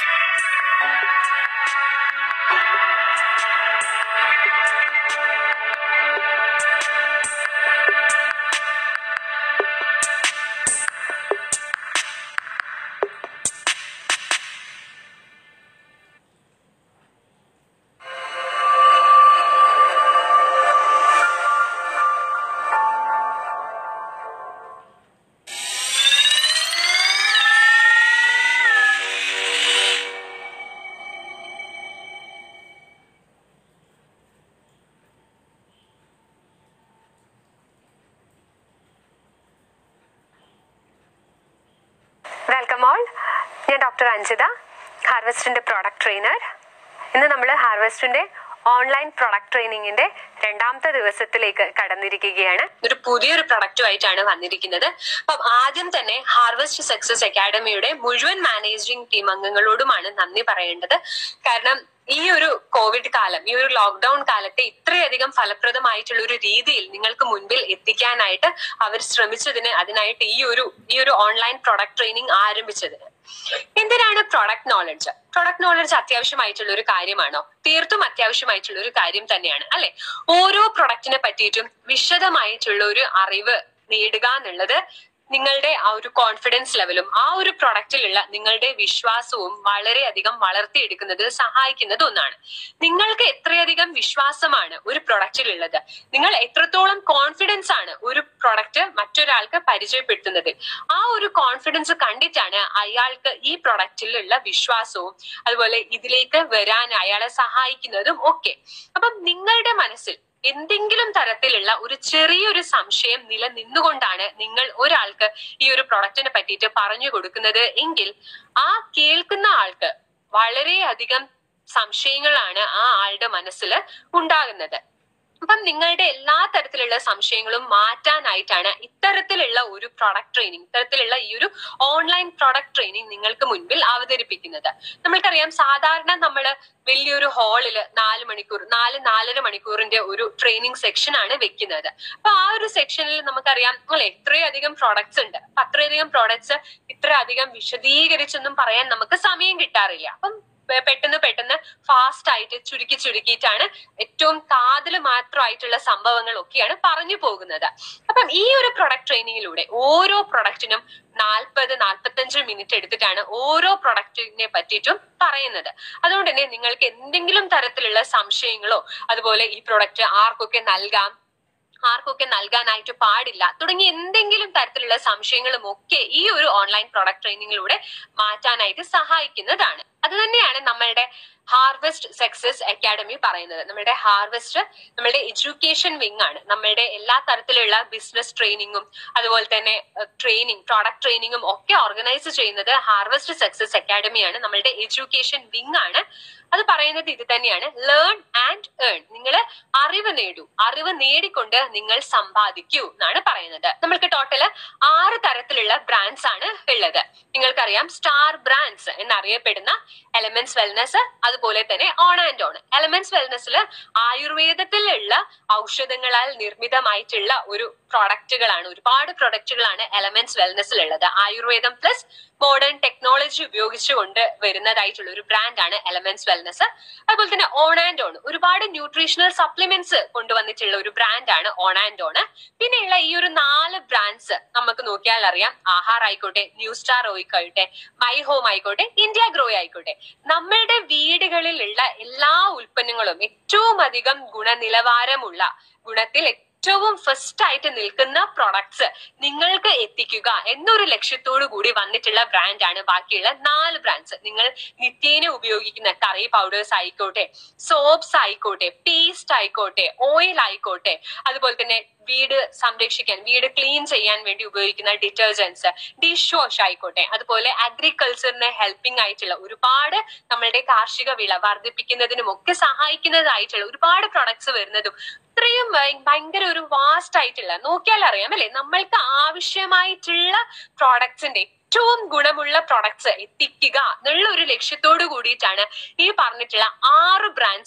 welcome all ഞാൻ doctor Anjitha ഹാർവെസ്റ്റിന്റെ product trainer ഇന്ന് നമ്മൾ ഹാർവെസ്റ്റിന്റെ ഓൺലൈൻ പ്രൊഡക്റ്റ് ട്രെയിനിങ്ങിന്റെ രണ്ടാമത്തെ ദിവസത്തിലേക്ക് കടന്നിരിക്കുകയാണ് ഒരു പുതിയൊരു പ്രൊഡക്റ്റുമായിട്ടാണ് വന്നിരിക്കുന്നത് അപ്പം ആദ്യം തന്നെ ഹാർവെസ്റ്റ് സക്സസ് അക്കാഡമിയുടെ മുഴുവൻ മാനേജിംഗ് ടീം അംഗങ്ങളോടുമാണ് നന്ദി പറയേണ്ടത് കാരണം ഈ ഒരു കോവിഡ് കാലം ഈ ഒരു ലോക്ക്ഡൌൺ കാലത്തെ ഇത്രയധികം ഫലപ്രദമായിട്ടുള്ള ഒരു രീതിയിൽ നിങ്ങൾക്ക് മുൻപിൽ എത്തിക്കാനായിട്ട് അവർ ശ്രമിച്ചതിന് അതിനായിട്ട് ഈ ഒരു ഈ ഒരു ഓൺലൈൻ പ്രൊഡക്റ്റ് ട്രെയിനിങ് ആരംഭിച്ചതിന് എന്തിനാണ് പ്രൊഡക്റ്റ് നോളജ് പ്രൊഡക്റ്റ് നോളജ് അത്യാവശ്യമായിട്ടുള്ള ഒരു കാര്യമാണോ തീർത്തും അത്യാവശ്യമായിട്ടുള്ള ഒരു കാര്യം തന്നെയാണ് അല്ലെ ഓരോ പ്രൊഡക്റ്റിനെ പറ്റിയിട്ടും വിശദമായിട്ടുള്ള ഒരു അറിവ് നേടുക എന്നുള്ളത് നിങ്ങളുടെ ആ ഒരു കോൺഫിഡൻസ് ലെവലും ആ ഒരു പ്രൊഡക്റ്റിലുള്ള നിങ്ങളുടെ വിശ്വാസവും വളരെയധികം വളർത്തിയെടുക്കുന്നത് സഹായിക്കുന്നത് ഒന്നാണ് നിങ്ങൾക്ക് എത്രയധികം വിശ്വാസമാണ് ഒരു പ്രൊഡക്റ്റിലുള്ളത് നിങ്ങൾ എത്രത്തോളം കോൺഫിഡൻസ് ആണ് ഒരു പ്രൊഡക്റ്റ് മറ്റൊരാൾക്ക് പരിചയപ്പെടുത്തുന്നത് ആ ഒരു കോൺഫിഡൻസ് കണ്ടിട്ടാണ് അയാൾക്ക് ഈ പ്രൊഡക്റ്റിലുള്ള വിശ്വാസവും അതുപോലെ ഇതിലേക്ക് വരാൻ അയാളെ സഹായിക്കുന്നതും ഒക്കെ അപ്പം നിങ്ങളുടെ മനസ്സിൽ എന്തെങ്കിലും തരത്തിലുള്ള ഒരു ചെറിയൊരു സംശയം നിലനിന്നുകൊണ്ടാണ് നിങ്ങൾ ഒരാൾക്ക് ഈ ഒരു പ്രൊഡക്റ്റിനെ പറ്റിയിട്ട് പറഞ്ഞു കൊടുക്കുന്നത് എങ്കിൽ ആ കേൾക്കുന്ന ആൾക്ക് വളരെയധികം സംശയങ്ങളാണ് ആ ആളുടെ മനസ്സിൽ ഉണ്ടാകുന്നത് അപ്പം നിങ്ങളുടെ എല്ലാ തരത്തിലുള്ള സംശയങ്ങളും മാറ്റാനായിട്ടാണ് ഇത്തരത്തിലുള്ള ഒരു പ്രൊഡക്റ്റ് ട്രെയിനിങ് ഇത്തരത്തിലുള്ള ഈ ഒരു ഓൺലൈൻ പ്രൊഡക്റ്റ് ട്രെയിനിങ് നിങ്ങൾക്ക് മുൻപിൽ അവതരിപ്പിക്കുന്നത് നമ്മൾക്കറിയാം സാധാരണ നമ്മൾ വലിയൊരു ഹാളിൽ നാല് മണിക്കൂർ നാല് നാലര മണിക്കൂറിന്റെ ഒരു ട്രെയിനിങ് സെക്ഷൻ ആണ് വെക്കുന്നത് അപ്പൊ ആ ഒരു സെക്ഷനിൽ നമുക്കറിയാം അല്ലെ ഇത്രയധികം പ്രോഡക്ട്സ് ഉണ്ട് അപ്പൊ അത്രയധികം പ്രോഡക്ട്സ് ഇത്ര അധികം വിശദീകരിച്ചൊന്നും പറയാൻ നമുക്ക് സമയം കിട്ടാറില്ല അപ്പം പെ- പെട്ടെന്ന് പെട്ടെന്ന് ഫാസ്റ്റ് ആയിട്ട് ചുരുക്കി ചുരുക്കിയിട്ടാണ് ഏറ്റവും കാതൽ മാത്രമായിട്ടുള്ള സംഭവങ്ങൾ ഒക്കെയാണ് പറഞ്ഞു പോകുന്നത് അപ്പം ഈ ഒരു പ്രൊഡക്റ്റ് ട്രെയിനിങ്ങിലൂടെ ഓരോ പ്രൊഡക്റ്റിനും നാൽപ്പത് നാൽപ്പത്തഞ്ച് മിനിറ്റ് എടുത്തിട്ടാണ് ഓരോ പ്രൊഡക്റ്റിനെ പറ്റിയിട്ടും പറയുന്നത് അതുകൊണ്ട് തന്നെ നിങ്ങൾക്ക് എന്തെങ്കിലും തരത്തിലുള്ള സംശയങ്ങളോ അതുപോലെ ഈ പ്രൊഡക്റ്റ് ആർക്കൊക്കെ നൽകാം ആർക്കൊക്കെ നൽകാനായിട്ട് പാടില്ല തുടങ്ങിയ എന്തെങ്കിലും തരത്തിലുള്ള സംശയങ്ങളും ഒക്കെ ഈ ഒരു ഓൺലൈൻ പ്രൊഡക്റ്റ് ട്രെയിനിങ്ങിലൂടെ മാറ്റാനായിട്ട് സഹായിക്കുന്നതാണ് അത് തന്നെയാണ് നമ്മളുടെ ഹാർവെസ്റ്റ് സക്സസ് അക്കാഡമി പറയുന്നത് നമ്മുടെ ഹാർവെസ്റ്റ് നമ്മുടെ എഡ്യൂക്കേഷൻ വിങ് ആണ് നമ്മളുടെ എല്ലാ തരത്തിലുള്ള ബിസിനസ് ട്രെയിനിങ്ങും അതുപോലെ തന്നെ ട്രെയിനിങ് പ്രോഡക്റ്റ് ട്രെയിനിങ്ങും ഒക്കെ ഓർഗനൈസ് ചെയ്യുന്നത് ഹാർവെസ്റ്റ് സക്സസ് അക്കാഡമിയാണ് നമ്മളുടെ എഡ്യൂക്കേഷൻ വിങ് ആണ് അത് പറയുന്നത് ഇത് തന്നെയാണ് ലേൺ ആൻഡ് ഏൺ നിങ്ങൾ അറിവ് നേടൂ അറിവ് നേടിക്കൊണ്ട് നിങ്ങൾ സമ്പാദിക്കൂ എന്നാണ് പറയുന്നത് നമ്മൾക്ക് ടോട്ടല് ആറ് തരത്തിലുള്ള ബ്രാൻഡ്സ് ആണ് ഉള്ളത് നിങ്ങൾക്കറിയാം സ്റ്റാർ ബ്രാൻഡ്സ് എന്നറിയപ്പെടുന്ന എലമെന്റ്സ് വെൽനസ് അതുപോലെ തന്നെ ഓൺ ആൻഡ് ഓൺ എലമെന്റ്സ് വെൽനസ്സിൽ ആയുർവേദത്തിലുള്ള ഔഷധങ്ങളാൽ നിർമ്മിതമായിട്ടുള്ള ഒരു പ്രോഡക്റ്റുകളാണ് ഒരുപാട് പ്രൊഡക്റ്റുകളാണ് എലമെന്റ്സ് വെൽനസ്സിൽ ഉള്ളത് ആയുർവേദം പ്ലസ് മോഡേൺ ടെക്നോളജി ഉപയോഗിച്ചുകൊണ്ട് വരുന്നതായിട്ടുള്ള ഒരു ബ്രാൻഡാണ് എലമെന്റ്സ് വെൽനസ് അതുപോലെ തന്നെ ഓൺ ആൻഡ് ഓൺ ഒരുപാട് ന്യൂട്രീഷണൽ സപ്ലിമെന്റ്സ് കൊണ്ടുവന്നിട്ടുള്ള ഒരു ബ്രാൻഡാണ് ഓൺ ആൻഡ് ഓൺ പിന്നെയുള്ള ഈ ഒരു നാല് ബ്രാൻഡ്സ് നമുക്ക് നോക്കിയാൽ അറിയാം ആഹാർ ആയിക്കോട്ടെ ന്യൂ സ്റ്റാർ ആയിക്കോട്ടെ മൈ ഹോം ആയിക്കോട്ടെ ഇന്ത്യ ഗ്രോ ആയിക്കോട്ടെ നമ്മളുടെ വീടുകളിലുള്ള എല്ലാ ഉൽപ്പന്നങ്ങളും ഏറ്റവും അധികം ഗുണനിലവാരമുള്ള ഗുണത്തിൽ ഏറ്റവും ഫസ്റ്റ് ആയിട്ട് നിൽക്കുന്ന പ്രൊഡക്ട്സ് നിങ്ങൾക്ക് എത്തിക്കുക എന്നൊരു ലക്ഷ്യത്തോടു കൂടി വന്നിട്ടുള്ള ബ്രാൻഡാണ് ബാക്കിയുള്ള നാല് ബ്രാൻഡ്സ് നിങ്ങൾ നിത്യേന ഉപയോഗിക്കുന്ന കറി പൗഡേഴ്സ് ആയിക്കോട്ടെ സോപ്സ് ആയിക്കോട്ടെ പേസ്റ്റ് ആയിക്കോട്ടെ ഓയിൽ ആയിക്കോട്ടെ അതുപോലെ തന്നെ വീട് സംരക്ഷിക്കാൻ വീട് ക്ലീൻ ചെയ്യാൻ വേണ്ടി ഉപയോഗിക്കുന്ന ഡിറ്റർജൻസ് ഡിഷ് വാഷ് ആയിക്കോട്ടെ അതുപോലെ അഗ്രികൾച്ചറിന് ഹെൽപ്പിംഗ് ആയിട്ടുള്ള ഒരുപാട് നമ്മളുടെ കാർഷിക വിള വർദ്ധിപ്പിക്കുന്നതിനും ഒക്കെ സഹായിക്കുന്നതായിട്ടുള്ള ഒരുപാട് പ്രൊഡക്ട്സ് വരുന്നതും ഇത്രയും ഭയ- ഭയങ്കര ഒരു വാസ്റ്റ് ആയിട്ടുള്ള നോക്കിയാൽ അറിയാം അല്ലെ നമ്മൾക്ക് ആവശ്യമായിട്ടുള്ള പ്രോഡക്ട്സിന്റെ ഏറ്റവും ഗുണമുള്ള പ്രൊഡക്ട്സ് എത്തിക്കുക എന്നുള്ള ഒരു ലക്ഷ്യത്തോട് കൂടിയിട്ടാണ് ഈ പറഞ്ഞിട്ടുള്ള ആറ് ബ്രാൻഡ്സും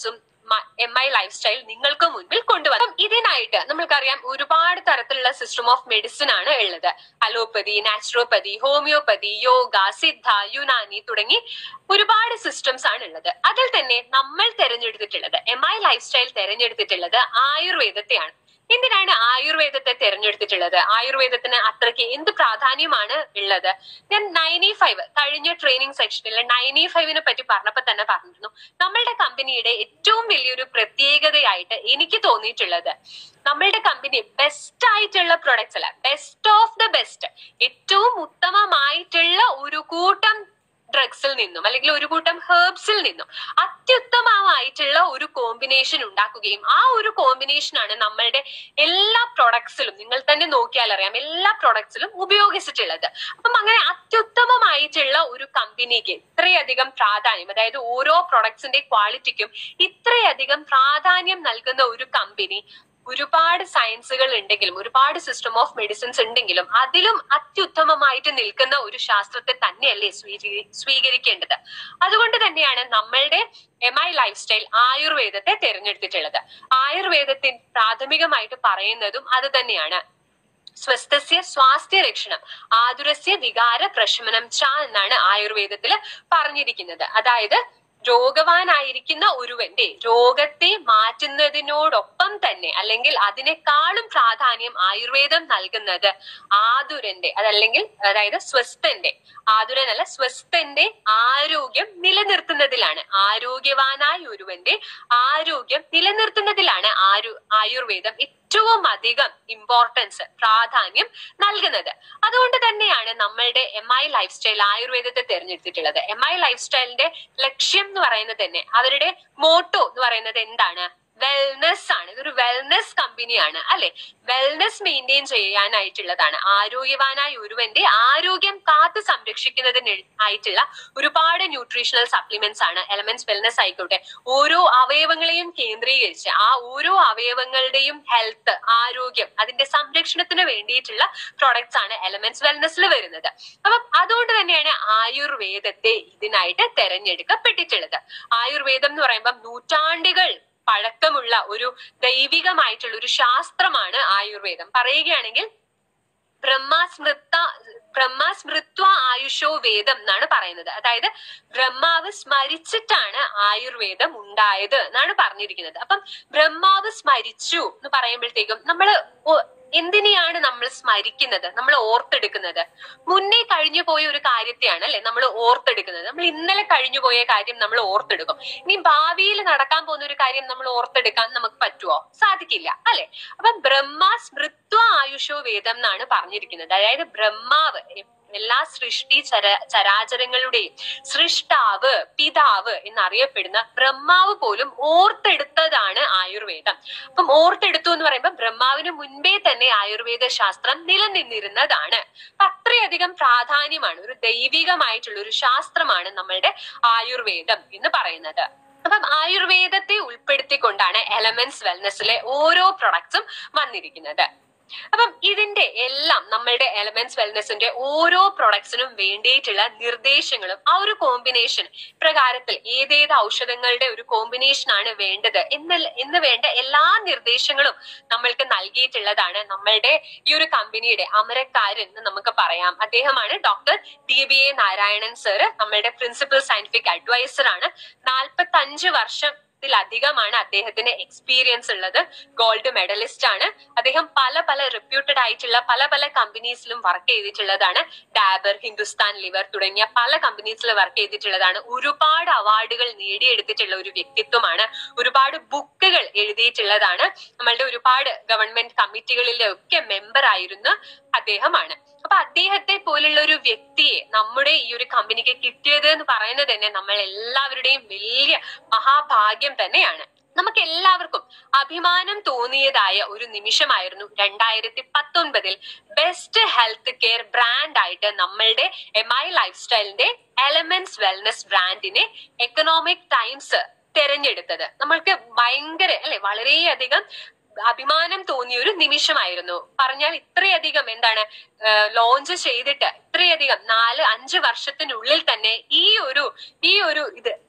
എം ഐ ലൈഫ് സ്റ്റൈൽ നിങ്ങൾക്ക് മുൻപിൽ കൊണ്ടുവന്നു ഇതിനായിട്ട് നമ്മൾക്കറിയാം ഒരുപാട് തരത്തിലുള്ള സിസ്റ്റം ഓഫ് മെഡിസിൻ ആണ് ഉള്ളത് allopathy naturopathy homeopathy yoga Siddha Unani തുടങ്ങി ഒരുപാട് സിസ്റ്റംസ് ആണ് ഉള്ളത് അതിൽ തന്നെ നമ്മൾ തിരഞ്ഞെടുത്തിട്ടുള്ളത് എം ഐ ലൈഫ് സ്റ്റൈൽ തിരഞ്ഞെടുത്തിട്ടുള്ളത് ആയുർവേദത്തെയാണ് എന്തിനാണ് ആയുർവേദത്തെ തിരഞ്ഞെടുത്തിട്ടുള്ളത് ആയുർവേദത്തിന് അത്രയ്ക്ക് എന്ത് പ്രാധാന്യമാണ് ഉള്ളത് ഞാൻ നയൻറ്റി ഫൈവ് കഴിഞ്ഞ ട്രെയിനിങ് സെക്ഷനിൽ നയൻറ്റി ഫൈവിനെ പറ്റി പറഞ്ഞപ്പോൾ തന്നെ പറഞ്ഞിരുന്നു നമ്മളുടെ കമ്പനിയുടെ ഏറ്റവും വലിയൊരു പ്രത്യേകതയായിട്ട് എനിക്ക് തോന്നിയിട്ടുള്ളത് നമ്മളുടെ കമ്പനി ബെസ്റ്റ് ആയിട്ടുള്ള പ്രൊഡക്ട്സ് അല്ല ബെസ്റ്റ് ഓഫ് ദ ബെസ്റ്റ് ഏറ്റവും ഉത്തമമായിട്ടുള്ള ഒരു കൂട്ടം ഡ്രഗ്സിൽ നിന്നും അല്ലെങ്കിൽ ഒരു കൂട്ടം ഹെർബ്സിൽ നിന്നും അത്യുത്തമമായിട്ടുള്ള ഒരു കോമ്പിനേഷൻ ഉണ്ടാക്കുകയും ആ ഒരു കോമ്പിനേഷൻ ആണ് നമ്മളുടെ എല്ലാ പ്രൊഡക്ട്സിലും നിങ്ങൾ തന്നെ നോക്കിയാൽ അറിയാം എല്ലാ പ്രൊഡക്ട്സിലും ഉപയോഗിച്ചിട്ടുള്ളത് അപ്പം അങ്ങനെ അത്യുത്തമമായിട്ടുള്ള ഒരു കമ്പനിക്ക് ഇത്രയധികം പ്രാധാന്യം അതായത് ഓരോ പ്രൊഡക്ട്സിന്റെ ക്വാളിറ്റിക്കും ഇത്രയധികം പ്രാധാന്യം നൽകുന്ന ഒരു കമ്പനി ഒരുപാട് സയൻസുകൾ ഉണ്ടെങ്കിലും ഒരുപാട് സിസ്റ്റം ഓഫ് മെഡിസിൻസ് ഉണ്ടെങ്കിലും അതിലും അത്യുത്തമമായിട്ട് നിൽക്കുന്ന ഒരു ശാസ്ത്രത്തെ തന്നെയല്ലേ സ്വീകരി സ്വീകരിക്കേണ്ടത് അതുകൊണ്ട് തന്നെയാണ് നമ്മളുടെ എം ഐ ലൈഫ് സ്റ്റൈൽ ആയുർവേദത്തെ തിരഞ്ഞെടുത്തിട്ടുള്ളത് ആയുർവേദത്തിൽ പ്രാഥമികമായിട്ട് പറയുന്നതും അത് തന്നെയാണ് സ്വസ്ഥസ്യ സ്വാസ്ഥ്യ രക്ഷണം ആതുരസ്യ വികാര പ്രശമനം ച എന്നാണ് ആയുർവേദത്തിൽ പറഞ്ഞിരിക്കുന്നത് അതായത് രോഗവാനായിരിക്കുന്ന ഒരുവന്റെ രോഗത്തെ മാറ്റുന്നതിനോടൊപ്പം തന്നെ അല്ലെങ്കിൽ അതിനേക്കാളും പ്രാധാന്യം ആയുർവേദം നൽകുന്നത് ആതുരന്റെ അതല്ലെങ്കിൽ അതായത് സ്വസ്ഥന്റെ ആതുരനല്ല സ്വസ്ഥന്റെ ആരോഗ്യം നിലനിർത്തുന്നതിലാണ് ആരോഗ്യവാനായ ഒരുവന്റെ ആരോഗ്യം നിലനിർത്തുന്നതിലാണ് ആരു ആയുർവേദം ഏറ്റവും അധികം ഇമ്പോർട്ടൻസ് പ്രാധാന്യം നൽകുന്നത് അതുകൊണ്ട് തന്നെയാണ് നമ്മളുടെ എം ഐ ലൈഫ് സ്റ്റൈൽ ആയുർവേദത്തെ തിരഞ്ഞെടുത്തിട്ടുള്ളത് എം ഐ ലൈഫ് സ്റ്റൈലിന്റെ ലക്ഷ്യം എന്ന് പറയുന്നത് തന്നെ അവരുടെ മോട്ടോ എന്ന് പറയുന്നത് എന്താണ് വെൽനെസ് ആണ് ഇതൊരു വെൽനെസ് കമ്പനിയാണ് അല്ലെ വെൽനെസ് മെയിൻറ്റെയിൻ ചെയ്യാനായിട്ടുള്ളതാണ് ആരോഗ്യവാനായ ഒരുവന്റെ ആരോഗ്യം കാത്തു സംരക്ഷിക്കുന്നതിന് ആയിട്ടുള്ള ഒരുപാട് ന്യൂട്രീഷണൽ സപ്ലിമെന്റ്സ് ആണ് എലമെന്റ്സ് വെൽനെസ് ആയിക്കോട്ടെ ഓരോ അവയവങ്ങളെയും കേന്ദ്രീകരിച്ച് ആ ഓരോ അവയവങ്ങളുടെയും ഹെൽത്ത് ആരോഗ്യം അതിന്റെ സംരക്ഷണത്തിന് വേണ്ടിയിട്ടുള്ള പ്രൊഡക്ട്സ് ആണ് എലമെന്റ്സ് വെൽനെസ്സിൽ വരുന്നത് അപ്പം അതുകൊണ്ട് തന്നെയാണ് ആയുർവേദത്തെ ഇതിനായിട്ട് തെരഞ്ഞെടുക്കപ്പെട്ടിട്ടുള്ളത് ആയുർവേദം എന്ന് പറയുമ്പോൾ നൂറ്റാണ്ടുകൾ പഴക്കമുള്ള ഒരു ദൈവികമായിട്ടുള്ള ഒരു ശാസ്ത്രമാണ് ആയുർവേദം പറയുകയാണെങ്കിൽ ബ്രഹ്മസ്മൃത്ത ബ്രഹ്മസ്മൃത്വ ആയുഷോ വേദം എന്നാണ് പറയുന്നത് അതായത് ബ്രഹ്മാവ് സ്മരിച്ചിട്ടാണ് ആയുർവേദം ഉണ്ടായത് എന്നാണ് പറഞ്ഞിരിക്കുന്നത് അപ്പം ബ്രഹ്മാവ് സ്മരിച്ചു എന്ന് പറയുമ്പോഴത്തേക്കും നമ്മള് എന്തിനെയാണ് നമ്മൾ സ്മരിക്കുന്നത് നമ്മൾ ഓർത്തെടുക്കുന്നത് മുന്നേ കഴിഞ്ഞു പോയ ഒരു കാര്യത്തെയാണ് അല്ലെ നമ്മൾ ഓർത്തെടുക്കുന്നത് നമ്മൾ ഇന്നലെ കഴിഞ്ഞു പോയ കാര്യം നമ്മൾ ഓർത്തെടുക്കും ഇനി ഭാവിയിൽ നടക്കാൻ പോകുന്ന ഒരു കാര്യം നമ്മൾ ഓർത്തെടുക്കാൻ നമുക്ക് പറ്റുമോ സാധിക്കില്ല അല്ലെ അപ്പൊ ബ്രഹ്മ സ്മൃത്വ ആയുഷോ വേദം എന്നാണ് പറഞ്ഞിരിക്കുന്നത് അതായത് ബ്രഹ്മാവ് എല്ലാ സൃഷ്ടി ചര ചരാചരങ്ങളുടെയും സൃഷ്ടാവ് പിതാവ് എന്നറിയപ്പെടുന്ന ബ്രഹ്മാവ് പോലും ഓർത്തെടുത്തതാണ് ആയുർവേദം അപ്പം ഓർത്തെടുത്തു എന്ന് പറയുമ്പോൾ ബ്രഹ്മാവിന് മുൻപേ തന്നെ ആയുർവേദ ശാസ്ത്രം നിലനിന്നിരുന്നതാണ് അപ്പൊ അത്രയധികം പ്രാധാന്യമാണ് ഒരു ദൈവികമായിട്ടുള്ള ഒരു ശാസ്ത്രമാണ് നമ്മളുടെ ആയുർവേദം എന്ന് പറയുന്നത് അപ്പം ആയുർവേദത്തെ ഉൾപ്പെടുത്തിക്കൊണ്ടാണ് എലമെന്റ്സ് വെൽനെസ്സിലെ ഓരോ പ്രൊഡക്ട്സും വന്നിരിക്കുന്നത് അപ്പം ഇതിന്റെ എല്ലാം നമ്മളുടെ എലമെന്റ്സ് വെൽനെസിന്റെ ഓരോ പ്രൊഡക്ട്സിനും വേണ്ടിയിട്ടുള്ള നിർദ്ദേശങ്ങളും ആ ഒരു കോമ്പിനേഷൻ പ്രകാരത്തിൽ ഏതേത് ഔഷധങ്ങളുടെ ഒരു കോമ്പിനേഷൻ ആണ് വേണ്ടത് എന്ന് എന്ന് വേണ്ട എല്ലാ നിർദ്ദേശങ്ങളും നമ്മൾക്ക് നൽകിയിട്ടുള്ളതാണ് നമ്മളുടെ ഈ ഒരു കമ്പനിയുടെ അമരക്കാരൻ എന്ന് നമുക്ക് പറയാം അദ്ദേഹമാണ് doctor D B A Narayanan sir നമ്മളുടെ പ്രിൻസിപ്പൽ സയന്റിഫിക് അഡ്വൈസർ ആണ് നാൽപ്പത്തി അഞ്ച് വർഷം ത്തിലധികമാണ് അദ്ദേഹത്തിന് എക്സ്പീരിയൻസ് ഉള്ളത് ഗോൾഡ് മെഡലിസ്റ്റ് ആണ് അദ്ദേഹം പല പല റെപ്യൂട്ടഡ് ആയിട്ടുള്ള പല പല കമ്പനീസിലും വർക്ക് ചെയ്തിട്ടുള്ളതാണ് ഡാബർ ഹിന്ദുസ്ഥാൻ ലിവർ തുടങ്ങിയ പല കമ്പനീസിൽ വർക്ക് ചെയ്തിട്ടുള്ളതാണ് ഒരുപാട് അവാർഡുകൾ നേടിയെടുത്തിട്ടുള്ള ഒരു വ്യക്തിത്വമാണ് ഒരുപാട് ബുക്കുകൾ എഴുതിയിട്ടുള്ളതാണ് നമ്മളുടെ ഒരുപാട് ഗവൺമെന്റ് കമ്മിറ്റികളിലെ ഒക്കെ മെമ്പർ ആയിരുന്ന അദ്ദേഹമാണ് അപ്പൊ അദ്ദേഹത്തെ പോലുള്ള ഒരു വ്യക്തിയെ നമ്മുടെ ഈ ഒരു കമ്പനിക്ക് കിട്ടിയത് എന്ന് പറയുന്നത് തന്നെ നമ്മൾ എല്ലാവരുടെയും വലിയ മഹാഭാഗ്യം തന്നെയാണ് നമുക്ക് എല്ലാവർക്കും അഭിമാനം തോന്നിയതായ ഒരു നിമിഷമായിരുന്നു രണ്ടായിരത്തി പത്തൊൻപതിൽ ബെസ്റ്റ് ഹെൽത്ത് കെയർ ബ്രാൻഡ് ആയിട്ട് നമ്മളുടെ എം ഐ ലൈഫ് സ്റ്റൈലിന്റെ എലമെന്റ്സ് വെൽനസ് ബ്രാൻഡിനെ എക്കണോമിക് ടൈംസ് തെരഞ്ഞെടുത്തത് നമ്മൾക്ക് ഭയങ്കര അല്ലെ വളരെയധികം അഭിമാനം തോന്നിയ ഒരു നിമിഷമായിരുന്നു പറഞ്ഞാൽ ഇത്രയധികം എന്താണ് ലോഞ്ച് ചെയ്തിട്ട് ഇത്രയധികം നാല് അഞ്ച് വർഷത്തിനുള്ളിൽ തന്നെ ഈ ഒരു ഈ ഒരു ഇത് ഈ ഒരു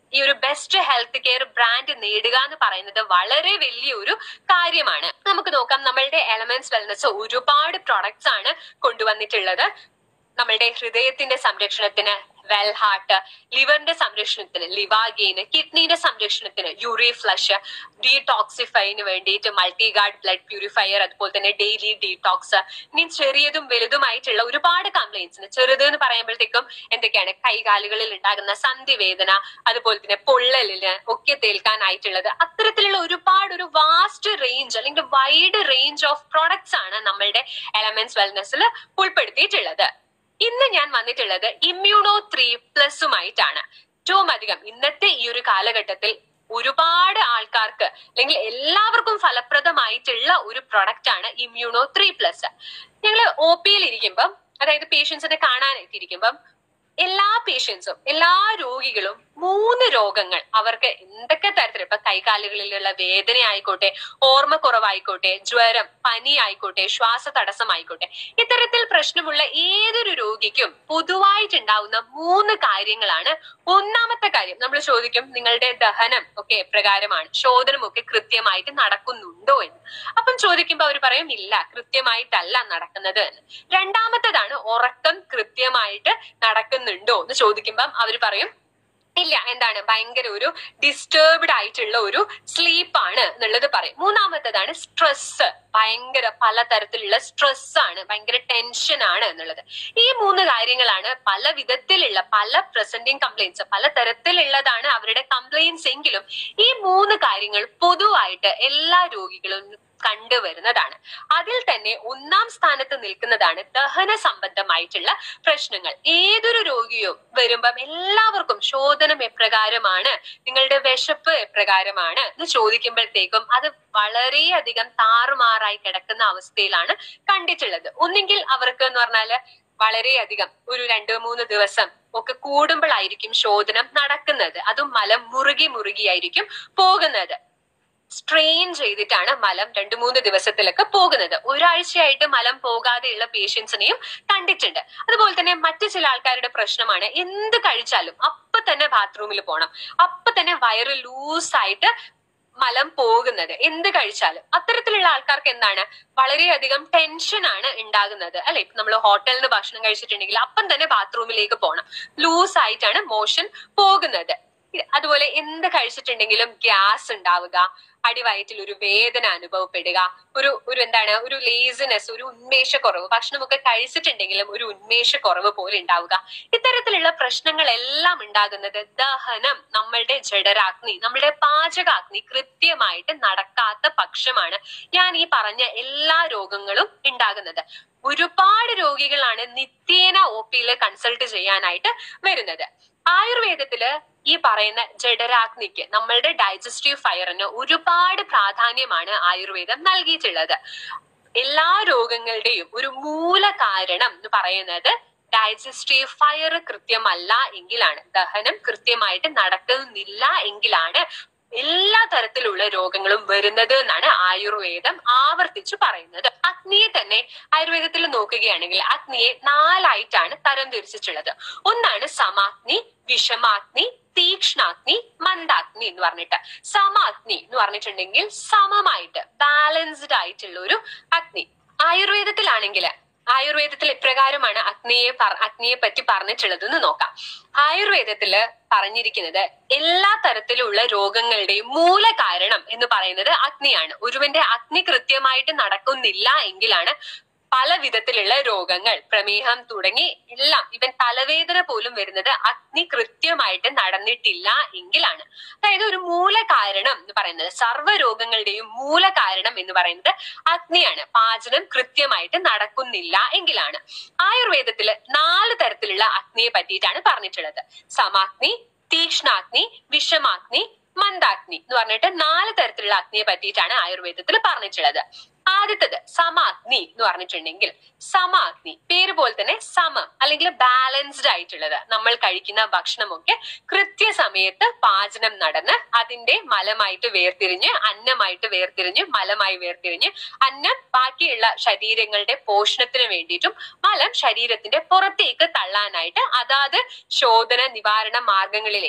ബെസ്റ്റ് ഹെൽത്ത് കെയർ ബ്രാൻഡ് നേടുക എന്ന് പറയുന്നത് വളരെ വലിയൊരു കാര്യമാണ് നമുക്ക് നോക്കാം നമ്മളുടെ എലമെന്റ്സ് വെൽനസ് ഒരുപാട് പ്രൊഡക്ട്സ് ആണ് കൊണ്ടുവന്നിട്ടുള്ളത് നമ്മളുടെ ഹൃദയത്തിന്റെ സംരക്ഷണത്തിന് വെൽ ഹാർട്ട് ലിവറിന്റെ സംരക്ഷണത്തിന് ലിവാഗെയിന് കിഡ്നിയുടെ സംരക്ഷണത്തിന് യൂറി ഫ്ലഷ് ഡീടോക്സിഫൈന് വേണ്ടിയിട്ട് മൾട്ടി ഗാർഡ് ബ്ലഡ് പ്യൂരിഫയർ അതുപോലെ തന്നെ ഡെയിലി ഡീടോക്സ് ഇനി ചെറിയതും വലുതുമായിട്ടുള്ള ഒരുപാട് കംപ്ലൈൻസിന് ചെറുത് എന്ന് പറയുമ്പോഴത്തേക്കും എന്തൊക്കെയാണ് കൈകാലുകളിൽ ഉണ്ടാകുന്ന സന്ധിവേദന അതുപോലെ തന്നെ പൊള്ളലിന് ഒക്കെ തേൽക്കാനായിട്ടുള്ളത് അത്തരത്തിലുള്ള ഒരുപാട് ഒരു വാസ്റ്റ് റേഞ്ച് അല്ലെങ്കിൽ വൈഡ് റേഞ്ച് ഓഫ് പ്രോഡക്ട്സ് ആണ് നമ്മളുടെ എലമെന്റ്സ് വെൽനെസ്സിൽ ഉൾപ്പെടുത്തിയിട്ടുള്ളത് ഇന്ന് ഞാൻ വന്നിട്ടുള്ളത് ഇമ്മ്യൂണോ ത്രീ പ്ലസുമായിട്ടാണ് ഏറ്റവും അധികം ഇന്നത്തെ ഈ ഒരു കാലഘട്ടത്തിൽ ഒരുപാട് ആൾക്കാർക്ക് അല്ലെങ്കിൽ എല്ലാവർക്കും ഫലപ്രദമായിട്ടുള്ള ഒരു പ്രൊഡക്റ്റ് ആണ് ഇമ്മ്യൂണോ ത്രീ പ്ലസ് ഞങ്ങൾ ഒ പിയിൽ ഇരിക്കുമ്പം അതായത് പേഷ്യൻസിനെ കാണാനായിട്ട് ഇരിക്കുമ്പം എല്ലാ പേഷ്യൻസും എല്ലാ രോഗികളും മൂന്ന് രോഗങ്ങൾ അവർക്ക് എന്തൊക്കെ തരത്തിൽ ഇപ്പൊ കൈകാലുകളിലുള്ള വേദന ആയിക്കോട്ടെ ഓർമ്മക്കുറവായിക്കോട്ടെ ജ്വരം പനി ആയിക്കോട്ടെ ശ്വാസ തടസ്സമായിക്കോട്ടെ ഇത്തരത്തിൽ പ്രശ്നമുള്ള ഏതൊരു രോഗിക്കും പൊതുവായിട്ടുണ്ടാവുന്ന മൂന്ന് കാര്യങ്ങളാണ് ഒന്നാമത്തെ കാര്യം നമ്മൾ ചോദിക്കും നിങ്ങളുടെ ദഹനം ഒക്കെ എപ്രകാരമാണ് ശോധനം ഒക്കെ കൃത്യമായിട്ട് നടക്കുന്നുണ്ടോ എന്ന് അപ്പം ചോദിക്കുമ്പോൾ അവർ പറയും ഇല്ല കൃത്യമായിട്ടല്ല നടക്കുന്നത് എന്ന് രണ്ടാമത്തേതാണ് ഉറക്കം കൃത്യമായിട്ട് നടക്കുന്നുണ്ടോ എന്ന് ചോദിക്കുമ്പം അവർ പറയും ഇല്ല എന്താണ് ഭയങ്കര ഒരു ഡിസ്റ്റർബ്ഡ് ആയിട്ടുള്ള ഒരു സ്ലീപ്പ് ആണ് എന്നുള്ളത് പറയും മൂന്നാമത്തേതാണ് സ്ട്രെസ് ഭയങ്കര പലതരത്തിലുള്ള സ്ട്രെസ് ആണ് ഭയങ്കര ടെൻഷൻ ആണ് എന്നുള്ളത് ഈ മൂന്ന് കാര്യങ്ങളാണ് പല വിധത്തിലുള്ള പല പ്രസന്റിങ് കംപ്ലൈൻസ് പല തരത്തിലുള്ളതാണ് അവരുടെ കംപ്ലൈൻസ് എങ്കിലും ഈ മൂന്ന് കാര്യങ്ങൾ പൊതുവായിട്ട് എല്ലാ രോഗികളും കണ്ടുവരുന്നതാണ് അതിൽ തന്നെ ഒന്നാം സ്ഥാനത്ത് നിൽക്കുന്നതാണ് ദഹന സംബന്ധമായിട്ടുള്ള പ്രശ്നങ്ങൾ ഏതൊരു രോഗിയും വരുമ്പം എല്ലാവർക്കും ശോധനം എപ്രകാരമാണ് നിങ്ങളുടെ വിശപ്പ് എപ്രകാരമാണ് എന്ന് ചോദിക്കുമ്പോഴത്തേക്കും അത് വളരെയധികം താറുമാറായി കിടക്കുന്ന അവസ്ഥയിലാണ് കണ്ടിട്ടുള്ളത് ഒന്നെങ്കിൽ അവർക്ക് എന്ന് പറഞ്ഞാല് വളരെയധികം ഒരു രണ്ട് മൂന്ന് ദിവസം ഒക്കെ കൂടുമ്പോഴായിരിക്കും ശോധനം നടക്കുന്നത് അതും മലം മുറുകി മുറുകിയായിരിക്കും പോകുന്നത് സ്ട്രെയിൻ ചെയ്തിട്ടാണ് മലം രണ്ടു മൂന്ന് ദിവസത്തിലൊക്കെ പോകുന്നത് ഒരാഴ്ചയായിട്ട് മലം പോകാതെയുള്ള പേഷ്യൻസിനെയും കണ്ടിട്ടുണ്ട് അതുപോലെ തന്നെ മറ്റു ചില ആൾക്കാരുടെ പ്രശ്നമാണ് എന്ത് കഴിച്ചാലും അപ്പൊ തന്നെ ബാത്റൂമിൽ പോകണം അപ്പൊ തന്നെ വയറ് ലൂസായിട്ട് മലം പോകുന്നത് എന്ത് കഴിച്ചാലും അത്തരത്തിലുള്ള ആൾക്കാർക്ക് എന്താണ് വളരെയധികം ടെൻഷൻ ആണ് ഉണ്ടാകുന്നത് അല്ലെ ഇപ്പൊ നമ്മൾ ഹോട്ടലിൽ നിന്ന് ഭക്ഷണം കഴിച്ചിട്ടുണ്ടെങ്കിൽ അപ്പം തന്നെ ബാത്റൂമിലേക്ക് പോകണം ലൂസ് ആയിട്ടാണ് മോഷൻ പോകുന്നത് അതുപോലെ എന്ത് കഴിച്ചിട്ടുണ്ടെങ്കിലും ഗ്യാസ് ഉണ്ടാവുക അടിവയറ്റിൽ ഒരു വേദന അനുഭവപ്പെടുക ഒരു ഒരു എന്താണ് ഒരു ലേസിനെസ് ഒരു ഉന്മേഷക്കുറവ് ഭക്ഷണമൊക്കെ കഴിച്ചിട്ടുണ്ടെങ്കിലും ഒരു ഉന്മേഷക്കുറവ് പോലെ ഉണ്ടാവുക ഇത്തരത്തിലുള്ള പ്രശ്നങ്ങളെല്ലാം ഉണ്ടാകുന്നത് ദഹനം നമ്മളുടെ ജഡരാഗ്നി നമ്മളുടെ പാചകാഗ്നി കൃത്യമായിട്ട് നടക്കാത്ത പക്ഷമാണ് ഞാൻ ഈ പറഞ്ഞ എല്ലാ രോഗങ്ങളും ഉണ്ടാകുന്നത് ഒരുപാട് രോഗികളാണ് നിത്യേന ഒ പിയിൽ കൺസൾട്ട് ചെയ്യാനായിട്ട് വരുന്നത് ആയുർവേദത്തില് ഈ പറയുന്ന ജഡരാഗ്നിക്ക് നമ്മളുടെ ഡൈജസ്റ്റീവ് ഫയറിന് ഒരുപാട് പ്രാധാന്യമാണ് ആയുർവേദം നൽകിയിട്ടുള്ളത് എല്ലാ രോഗങ്ങളുടെയും ഒരു മൂല കാരണം എന്ന് പറയുന്നത് ഡൈജസ്റ്റീവ് ഫയർ കൃത്യമല്ല എങ്കിലാണ് ദഹനം കൃത്യമായിട്ട് നടക്കുന്നില്ല എങ്കിലാണ് എല്ലാ തരത്തിലുള്ള രോഗങ്ങളും വരുന്നത് എന്നാണ് ആയുർവേദം ആവർത്തിച്ചു പറയുന്നത് അഗ്നിയെ തന്നെ ആയുർവേദത്തിൽ നോക്കുകയാണെങ്കിൽ അഗ്നിയെ നാലായിട്ടാണ് തരം തിരിച്ചിട്ടുള്ളത് ഒന്നാണ് സമാഗ്നി വിഷമാഗ്നി തീക്ഷ്ണാഗ്നി മന്ദാഗ്നി എന്ന് പറഞ്ഞിട്ട് സമാഗ്നി എന്ന് പറഞ്ഞിട്ടുണ്ടെങ്കിൽ സമമായിട്ട് ബാലൻസ്ഡ് ആയിട്ടുള്ള ഒരു അഗ്നി ആയുർവേദത്തിലാണെങ്കിൽ ആയുർവേദത്തിൽ എപ്രകാരമാണ് അഗ്നിയെ അഗ്നിയെ പറ്റി പറഞ്ഞിട്ടുള്ളത് എന്ന് നോക്കാം ആയുർവേദത്തില് പറഞ്ഞിരിക്കുന്നത് എല്ലാ തരത്തിലുള്ള രോഗങ്ങളുടെയും മൂല കാരണം എന്ന് പറയുന്നത് അഗ്നിയാണ് ഒരുവന്റെ അഗ്നി കൃത്യമായിട്ട് നടക്കുന്നില്ല എങ്കിലാണ് പല വിധത്തിലുള്ള രോഗങ്ങൾ പ്രമേഹം തുടങ്ങി എല്ലാം ഇവൻ തലവേദന പോലും വരുന്നത് അഗ്നി കൃത്യമായിട്ട് നടന്നിട്ടില്ല എങ്കിലാണ് അതായത് ഒരു മൂല കാരണം എന്ന് പറയുന്നത് സർവ്വ രോഗങ്ങളുടെയും മൂല കാരണം എന്ന് പറയുന്നത് അഗ്നിയാണ് പാചനം കൃത്യമായിട്ട് നടക്കുന്നില്ല എങ്കിലാണ് ആയുർവേദത്തില് നാല് തരത്തിലുള്ള അഗ്നിയെ പറ്റിയിട്ടാണ് പറഞ്ഞിട്ടുള്ളത് സമാഗ്നി തീക്ഷ്ണാഗ്നി വിഷമാഗ്നി മന്ദാഗ്നി എന്ന് പറഞ്ഞിട്ട് നാല് തരത്തിലുള്ള അഗ്നിയെ പറ്റിയിട്ടാണ് ആയുർവേദത്തിൽ പറഞ്ഞിട്ടുള്ളത് ആദ്യത്തത് സമാഗ്നി എന്ന് പറഞ്ഞിട്ടുണ്ടെങ്കിൽ സമാഗ്നി പേര് പോലെ തന്നെ സമം അല്ലെങ്കിൽ ബാലൻസ്ഡ് ആയിട്ടുള്ളത് നമ്മൾ കഴിക്കുന്ന ഭക്ഷണമൊക്കെ കൃത്യസമയത്ത് പാചനം നടന്ന് അതിന്റെ മലമായിട്ട് വേർതിരിഞ്ഞ് അന്നമായിട്ട് വേർതിരിഞ്ഞ് മലമായി വേർതിരിഞ്ഞ് അന്നം ബാക്കിയുള്ള ശരീരങ്ങളുടെ പോഷണത്തിന് വേണ്ടിയിട്ടും മലം ശരീരത്തിന്റെ പുറത്തേക്ക് തള്ളാനായിട്ട് അതാത് ശോധന നിവാരണ മാർഗങ്ങളിലേക്ക്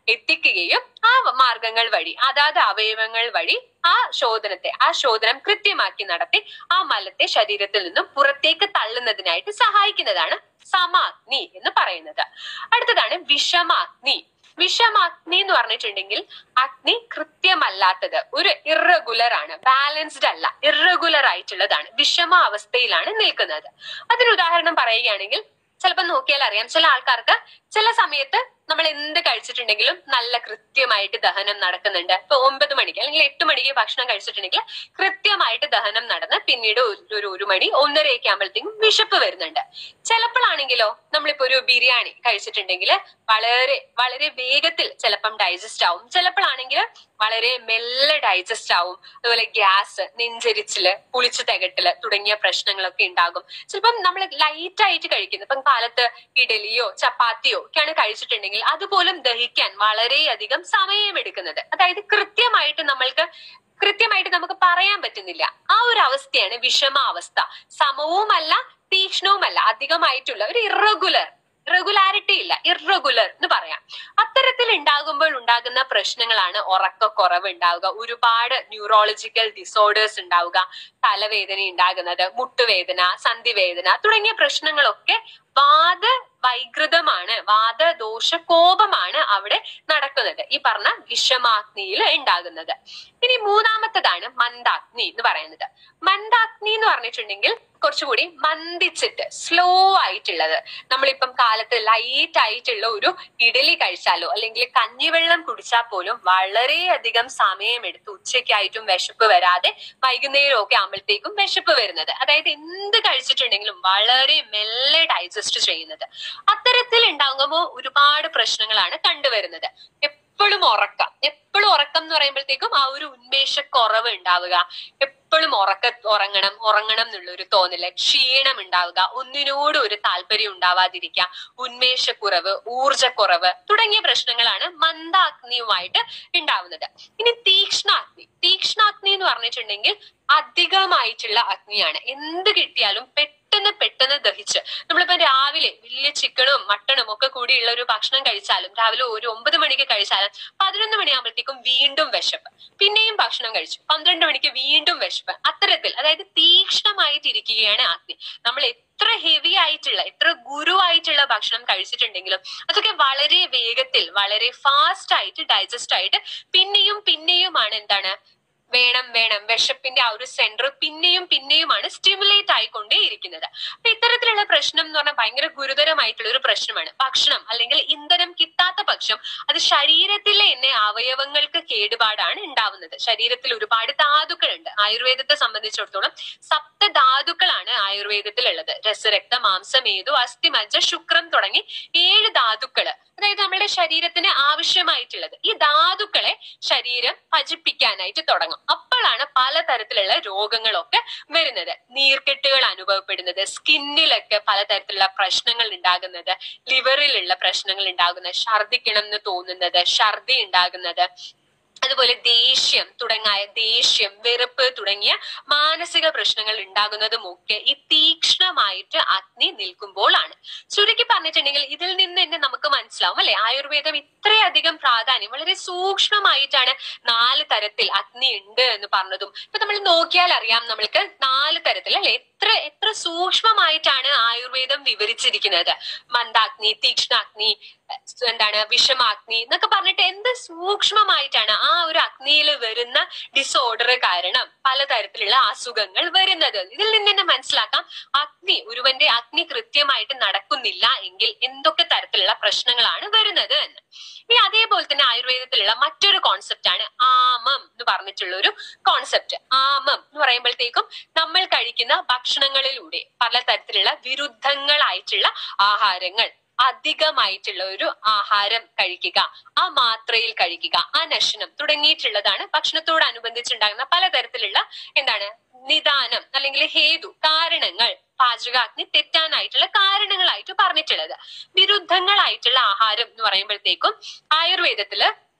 എത്തിക്കുകയും ആ മാർഗങ്ങൾ വഴി അതാത് അവയവങ്ങൾ വഴി ആ ശോധനത്തെ ആ ശോധനം കൃത്യമാക്കി നടത്തി ആ മലത്തെ ശരീരത്തിൽ നിന്നും പുറത്തേക്ക് തള്ളുന്നതിനായിട്ട് സഹായിക്കുന്നതാണ് സമാഗ്നി എന്ന് പറയുന്നത് അടുത്തതാണ് വിഷമാഗ്നി വിഷമാഗ്നി എന്ന് പറഞ്ഞിട്ടുണ്ടെങ്കിൽ അഗ്നി കൃത്യമല്ലാത്തത് ഒരു ഇറഗുലർ ആണ് ബാലൻസ്ഡ് അല്ല ഇറഗുലർ ആയിട്ടുള്ളതാണ് വിഷമ അവസ്ഥയിലാണ് നിൽക്കുന്നത് അതിന് ഉദാഹരണം പറയുകയാണെങ്കിൽ ചിലപ്പോൾ നോക്കിയാൽ അറിയാം ചില ആൾക്കാർക്ക് ചില സമയത്ത് നമ്മൾ എന്ത് കഴിച്ചിട്ടുണ്ടെങ്കിലും നല്ല കൃത്യമായിട്ട് ദഹനം നടക്കുന്നുണ്ട് ഇപ്പൊ ഒമ്പത് മണിക്ക് അല്ലെങ്കിൽ എട്ട് മണിക്ക് ഭക്ഷണം കഴിച്ചിട്ടുണ്ടെങ്കിൽ കൃത്യമായിട്ട് ദഹനം നടന്ന് പിന്നീട് ഒരു- ഒരു ഒരു മണി ഒന്നരയൊക്കെ ആകുമ്പോഴത്തേക്കും വിശപ്പ് വരുന്നുണ്ട് ചിലപ്പോഴാണെങ്കിലോ നമ്മളിപ്പോ ഒരു ബിരിയാണി കഴിച്ചിട്ടുണ്ടെങ്കിൽ വളരെ വളരെ വേഗത്തിൽ ചിലപ്പം ഡൈജസ്റ്റ് ആവും ചിലപ്പോഴാണെങ്കിൽ വളരെ മെല്ലെ ഡൈജസ്റ്റ് ആവും അതുപോലെ ഗ്യാസ് നെഞ്ചരിച്ചില് പുളിച്ചു തികട്ടല് തുടങ്ങിയ പ്രശ്നങ്ങളൊക്കെ ഉണ്ടാകും ചിലപ്പം നമ്മൾ ലൈറ്റ് ആയിട്ട് കഴിക്കുന്നു ഇപ്പം കാലത്ത് ഇഡലിയോ ചപ്പാത്തിയോ ഒക്കെയാണ് കഴിച്ചിട്ടുണ്ടെങ്കിൽ അതുപോലും ദഹിക്കാൻ വളരെയധികം സമയമെടുക്കുന്നത് അതായത് കൃത്യമായിട്ട് നമ്മൾക്ക് കൃത്യമായിട്ട് നമുക്ക് പറയാൻ പറ്റുന്നില്ല ആ ഒരു അവസ്ഥയാണ് വിഷമാവസ്ഥ സമവുമല്ല തീക്ഷ്ണവുമല്ല അധികമായിട്ടുള്ള ഒരു ഇറഗുലർ റെഗുലാരിറ്റി ഇല്ല ഇറഗുലർ എന്ന് പറയാം അത്തരത്തിൽ ഉണ്ടാകുമ്പോൾ ഉണ്ടാകുന്ന പ്രശ്നങ്ങളാണ് ഉറക്കക്കുറവ് ഉണ്ടാവുക ഒരുപാട് ന്യൂറോളജിക്കൽ ഡിസോർഡേഴ്സ് ഉണ്ടാവുക തലവേദന ഉണ്ടാകുന്നത് മുട്ടുവേദന സന്ധിവേദന തുടങ്ങിയ പ്രശ്നങ്ങളൊക്കെ വാദ വൈകൃതമാണ് വാദദോഷ കോപമാണ് അവിടെ നടക്കുന്നത് ഈ പറഞ്ഞ വിഷമാഗ്നിയിൽ ഉണ്ടാകുന്നത് ഇനി മൂന്നാമത്തതാണ് മന്ദാഗ്നി എന്ന് പറയുന്നത് മന്ദാഗ്നി എന്ന് പറഞ്ഞിട്ടുണ്ടെങ്കിൽ കുറച്ചുകൂടി മന്ദിച്ചിട്ട് സ്ലോ ആയിട്ടുള്ളത് നമ്മളിപ്പം കാലത്ത് ലൈറ്റ് ആയിട്ടുള്ള ഒരു ഇഡലി കഴിച്ചാലോ അല്ലെങ്കിൽ കഞ്ഞിവെള്ളം കുടിച്ചാൽ പോലും വളരെയധികം സമയമെടുത്ത് ഉച്ചയ്ക്കായിട്ടും വിശപ്പ് വരാതെ വൈകുന്നേരം ഒക്കെ ആകുമ്പോഴത്തേക്കും വിശപ്പ് വരുന്നത് അതായത് എന്ത് കഴിച്ചിട്ടുണ്ടെങ്കിലും വളരെ മെല്ലെ ഡൈജസ്റ്റ് ചെയ്യുന്നത് അത്തരത്തിൽ ഉണ്ടാകുമ്പോൾ ഒരുപാട് പ്രശ്നങ്ങളാണ് കണ്ടുവരുന്നത് എപ്പോഴും ഉറക്കം എപ്പോഴും ഉറക്കം എന്ന് പറയുമ്പോഴത്തേക്കും ആ ഒരു ഉന്മേഷക്കുറവ് ഉണ്ടാവുക എപ്പോഴും ഉറക്ക ഉറങ്ങണം ഉറങ്ങണം എന്നുള്ള ഒരു തോന്നല് ക്ഷീണം ഉണ്ടാവുക ഒന്നിനോടും ഒരു താല്പര്യം ഉണ്ടാവാതിരിക്കുക ഉന്മേഷക്കുറവ് ഊർജക്കുറവ് തുടങ്ങിയ പ്രശ്നങ്ങളാണ് മന്ദാഗ്നിയുമായിട്ട് ഉണ്ടാവുന്നത് ഇനി തീക്ഷ്ണാഗ്നി തീക്ഷ്ണാഗ്നി എന്ന് പറഞ്ഞിട്ടുണ്ടെങ്കിൽ അധികമായിട്ടുള്ള അഗ്നിയാണ് എന്ത് കിട്ടിയാലും പെട്ടെന്ന് പെട്ടെന്ന് ദഹിച്ച് നമ്മളിപ്പോ രാവിലെ വലിയ ചിക്കനും മട്ടണും ഒക്കെ കൂടിയുള്ള ഒരു ഭക്ഷണം കഴിച്ചാലും രാവിലെ ഒരു ഒമ്പത് മണിക്ക് കഴിച്ചാലും പതിനൊന്ന് മണിയാകുമ്പോഴത്തേക്കും വീണ്ടും വിശപ്പ് പിന്നെയും ഭക്ഷണം കഴിച്ചു പന്ത്രണ്ട് മണിക്ക് വീണ്ടും വിശപ്പ് അത്തരത്തിൽ അതായത് തീക്ഷ്ണമായിട്ടിരിക്കുകയാണ് അഗ്നി നമ്മൾ എത്ര ഹെവി ആയിട്ടുള്ള എത്ര ഗുരുവായിട്ടുള്ള ഭക്ഷണം കഴിച്ചിട്ടുണ്ടെങ്കിലും അതൊക്കെ വളരെ വേഗത്തിൽ വളരെ ഫാസ്റ്റ് ആയിട്ട് ഡൈജസ്റ്റ് ആയിട്ട് പിന്നെയും പിന്നെയുമാണ് എന്താണ് വേണം വേണം വിശപ്പിന്റെ ആ ഒരു സെന്റർ പിന്നെയും പിന്നെയുമാണ് സ്റ്റിമുലേറ്റ് ആയിക്കൊണ്ടേ ഇരിക്കുന്നത് അപ്പൊ ഇത്തരത്തിലുള്ള പ്രശ്നം എന്ന് പറഞ്ഞാൽ ഭയങ്കര ഗുരുതരമായിട്ടുള്ള ഒരു പ്രശ്നമാണ് ഭക്ഷണം അല്ലെങ്കിൽ ഇന്ധനം കിട്ടാത്ത പക്ഷം അത് ശരീരത്തിലെ തന്നെ അവയവങ്ങൾക്ക് കേടുപാടാണ് ഉണ്ടാവുന്നത് ശരീരത്തിൽ ഒരുപാട് ധാതുക്കളുണ്ട് ആയുർവേദത്തെ സംബന്ധിച്ചിടത്തോളം സപ്ത ധാതുക്കളാണ് ആയുർവേദത്തിൽ ഉള്ളത് രസരക്ത മാംസമേതു അസ്ഥി മജ്ജ ശുക്രം തുടങ്ങി ഏഴ് ധാതുക്കള് അതായത് നമ്മുടെ ശരീരത്തിന് ആവശ്യമായിട്ടുള്ളത് ഈ ധാതുക്കളെ ശരീരം ഭജിപ്പിക്കാനായിട്ട് തുടങ്ങും അപ്പോഴാണ് പലതരത്തിലുള്ള രോഗങ്ങളൊക്കെ വരുന്നത് നീർക്കെട്ടുകൾ അനുഭവപ്പെടുന്നത് സ്കിന്നിലൊക്കെ പലതരത്തിലുള്ള പ്രശ്നങ്ങൾ ഉണ്ടാകുന്നത് ലിവറിലുള്ള പ്രശ്നങ്ങൾ ഉണ്ടാകുന്നത് ഛർദിക്കണം എന്ന് തോന്നുന്നത് ഛർദി ഉണ്ടാകുന്നത് അതുപോലെ ദേഷ്യം തുടങ്ങിയ ദേഷ്യം വെറുപ്പ് തുടങ്ങിയ മാനസിക പ്രശ്നങ്ങൾ ഉണ്ടാകുന്നതുമൊക്കെ ഈ തീക്ഷ്ണമായിട്ട് അഗ്നി നിൽക്കുമ്പോഴാണ് ചുരുക്കി പറഞ്ഞിട്ടുണ്ടെങ്കിൽ ഇതിൽ നിന്ന് തന്നെ നമുക്ക് മനസ്സിലാവും അല്ലെ ആയുർവേദം ഇത്രയധികം പ്രാധാന്യം വളരെ സൂക്ഷ്മമായിട്ടാണ് നാല് തരത്തിൽ അഗ്നി ഉണ്ട് എന്ന് പറഞ്ഞതും ഇപ്പൊ നമ്മൾ നോക്കിയാൽ അറിയാം നമ്മൾക്ക് നാല് തരത്തിൽ അല്ലെ എത്ര എത്ര സൂക്ഷ്മമായിട്ടാണ് ആയുർവേദം വിവരിച്ചിരിക്കുന്നത് മന്ദാഗ്നി തീക്ഷ്ണാഗ്നി എഹ് എന്താണ് വിഷമാഗ്നി എന്നൊക്കെ പറഞ്ഞിട്ട് എന്ത് സൂക്ഷ്മമായിട്ടാണ് ആ ഒരു അഗ്നിയിൽ വരുന്ന ഡിസോർഡർ കാരണം പലതരത്തിലുള്ള അസുഖങ്ങൾ വരുന്നത് ഇതിൽ നിന്ന് തന്നെ മനസ്സിലാക്കാം അഗ്നി ഒരുവന്റെ അഗ്നി കൃത്യമായിട്ട് നടക്കുന്നില്ല എങ്കിൽ എന്തൊക്കെ തരത്തിലുള്ള പ്രശ്നങ്ങളാണ് വരുന്നത് എന്ന് ഇനി അതേപോലെ തന്നെ ആയുർവേദത്തിലുള്ള മറ്റൊരു കോൺസെപ്റ്റ് ആണ് ആമം എന്ന് പറഞ്ഞിട്ടുള്ള ഒരു കോൺസെപ്റ്റ് ആമം എന്ന് പറയുമ്പോഴത്തേക്കും നമ്മൾ കഴിക്കുന്ന ഭക്ഷണങ്ങളിലൂടെ പലതരത്തിലുള്ള വിരുദ്ധങ്ങളായിട്ടുള്ള ആഹാരങ്ങൾ അധികമായിട്ടുള്ള ഒരു ആഹാരം കഴിക്കുക ആ മാത്രയിൽ കഴിക്കുക ആ നശനം തുടങ്ങിയിട്ടുള്ളതാണ് ഭക്ഷണത്തോടനുബന്ധിച്ചുണ്ടാകുന്ന പലതരത്തിലുള്ള എന്താണ് നിദാനം അല്ലെങ്കിൽ ഹേതു കാരണങ്ങൾ പാചകാഗ്നി തെറ്റാനായിട്ടുള്ള കാരണങ്ങളായിട്ട് പറഞ്ഞിട്ടുള്ളത് വിരുദ്ധങ്ങളായിട്ടുള്ള ആഹാരം എന്ന് പറയുമ്പോഴത്തേക്കും ആയുർവേദത്തില്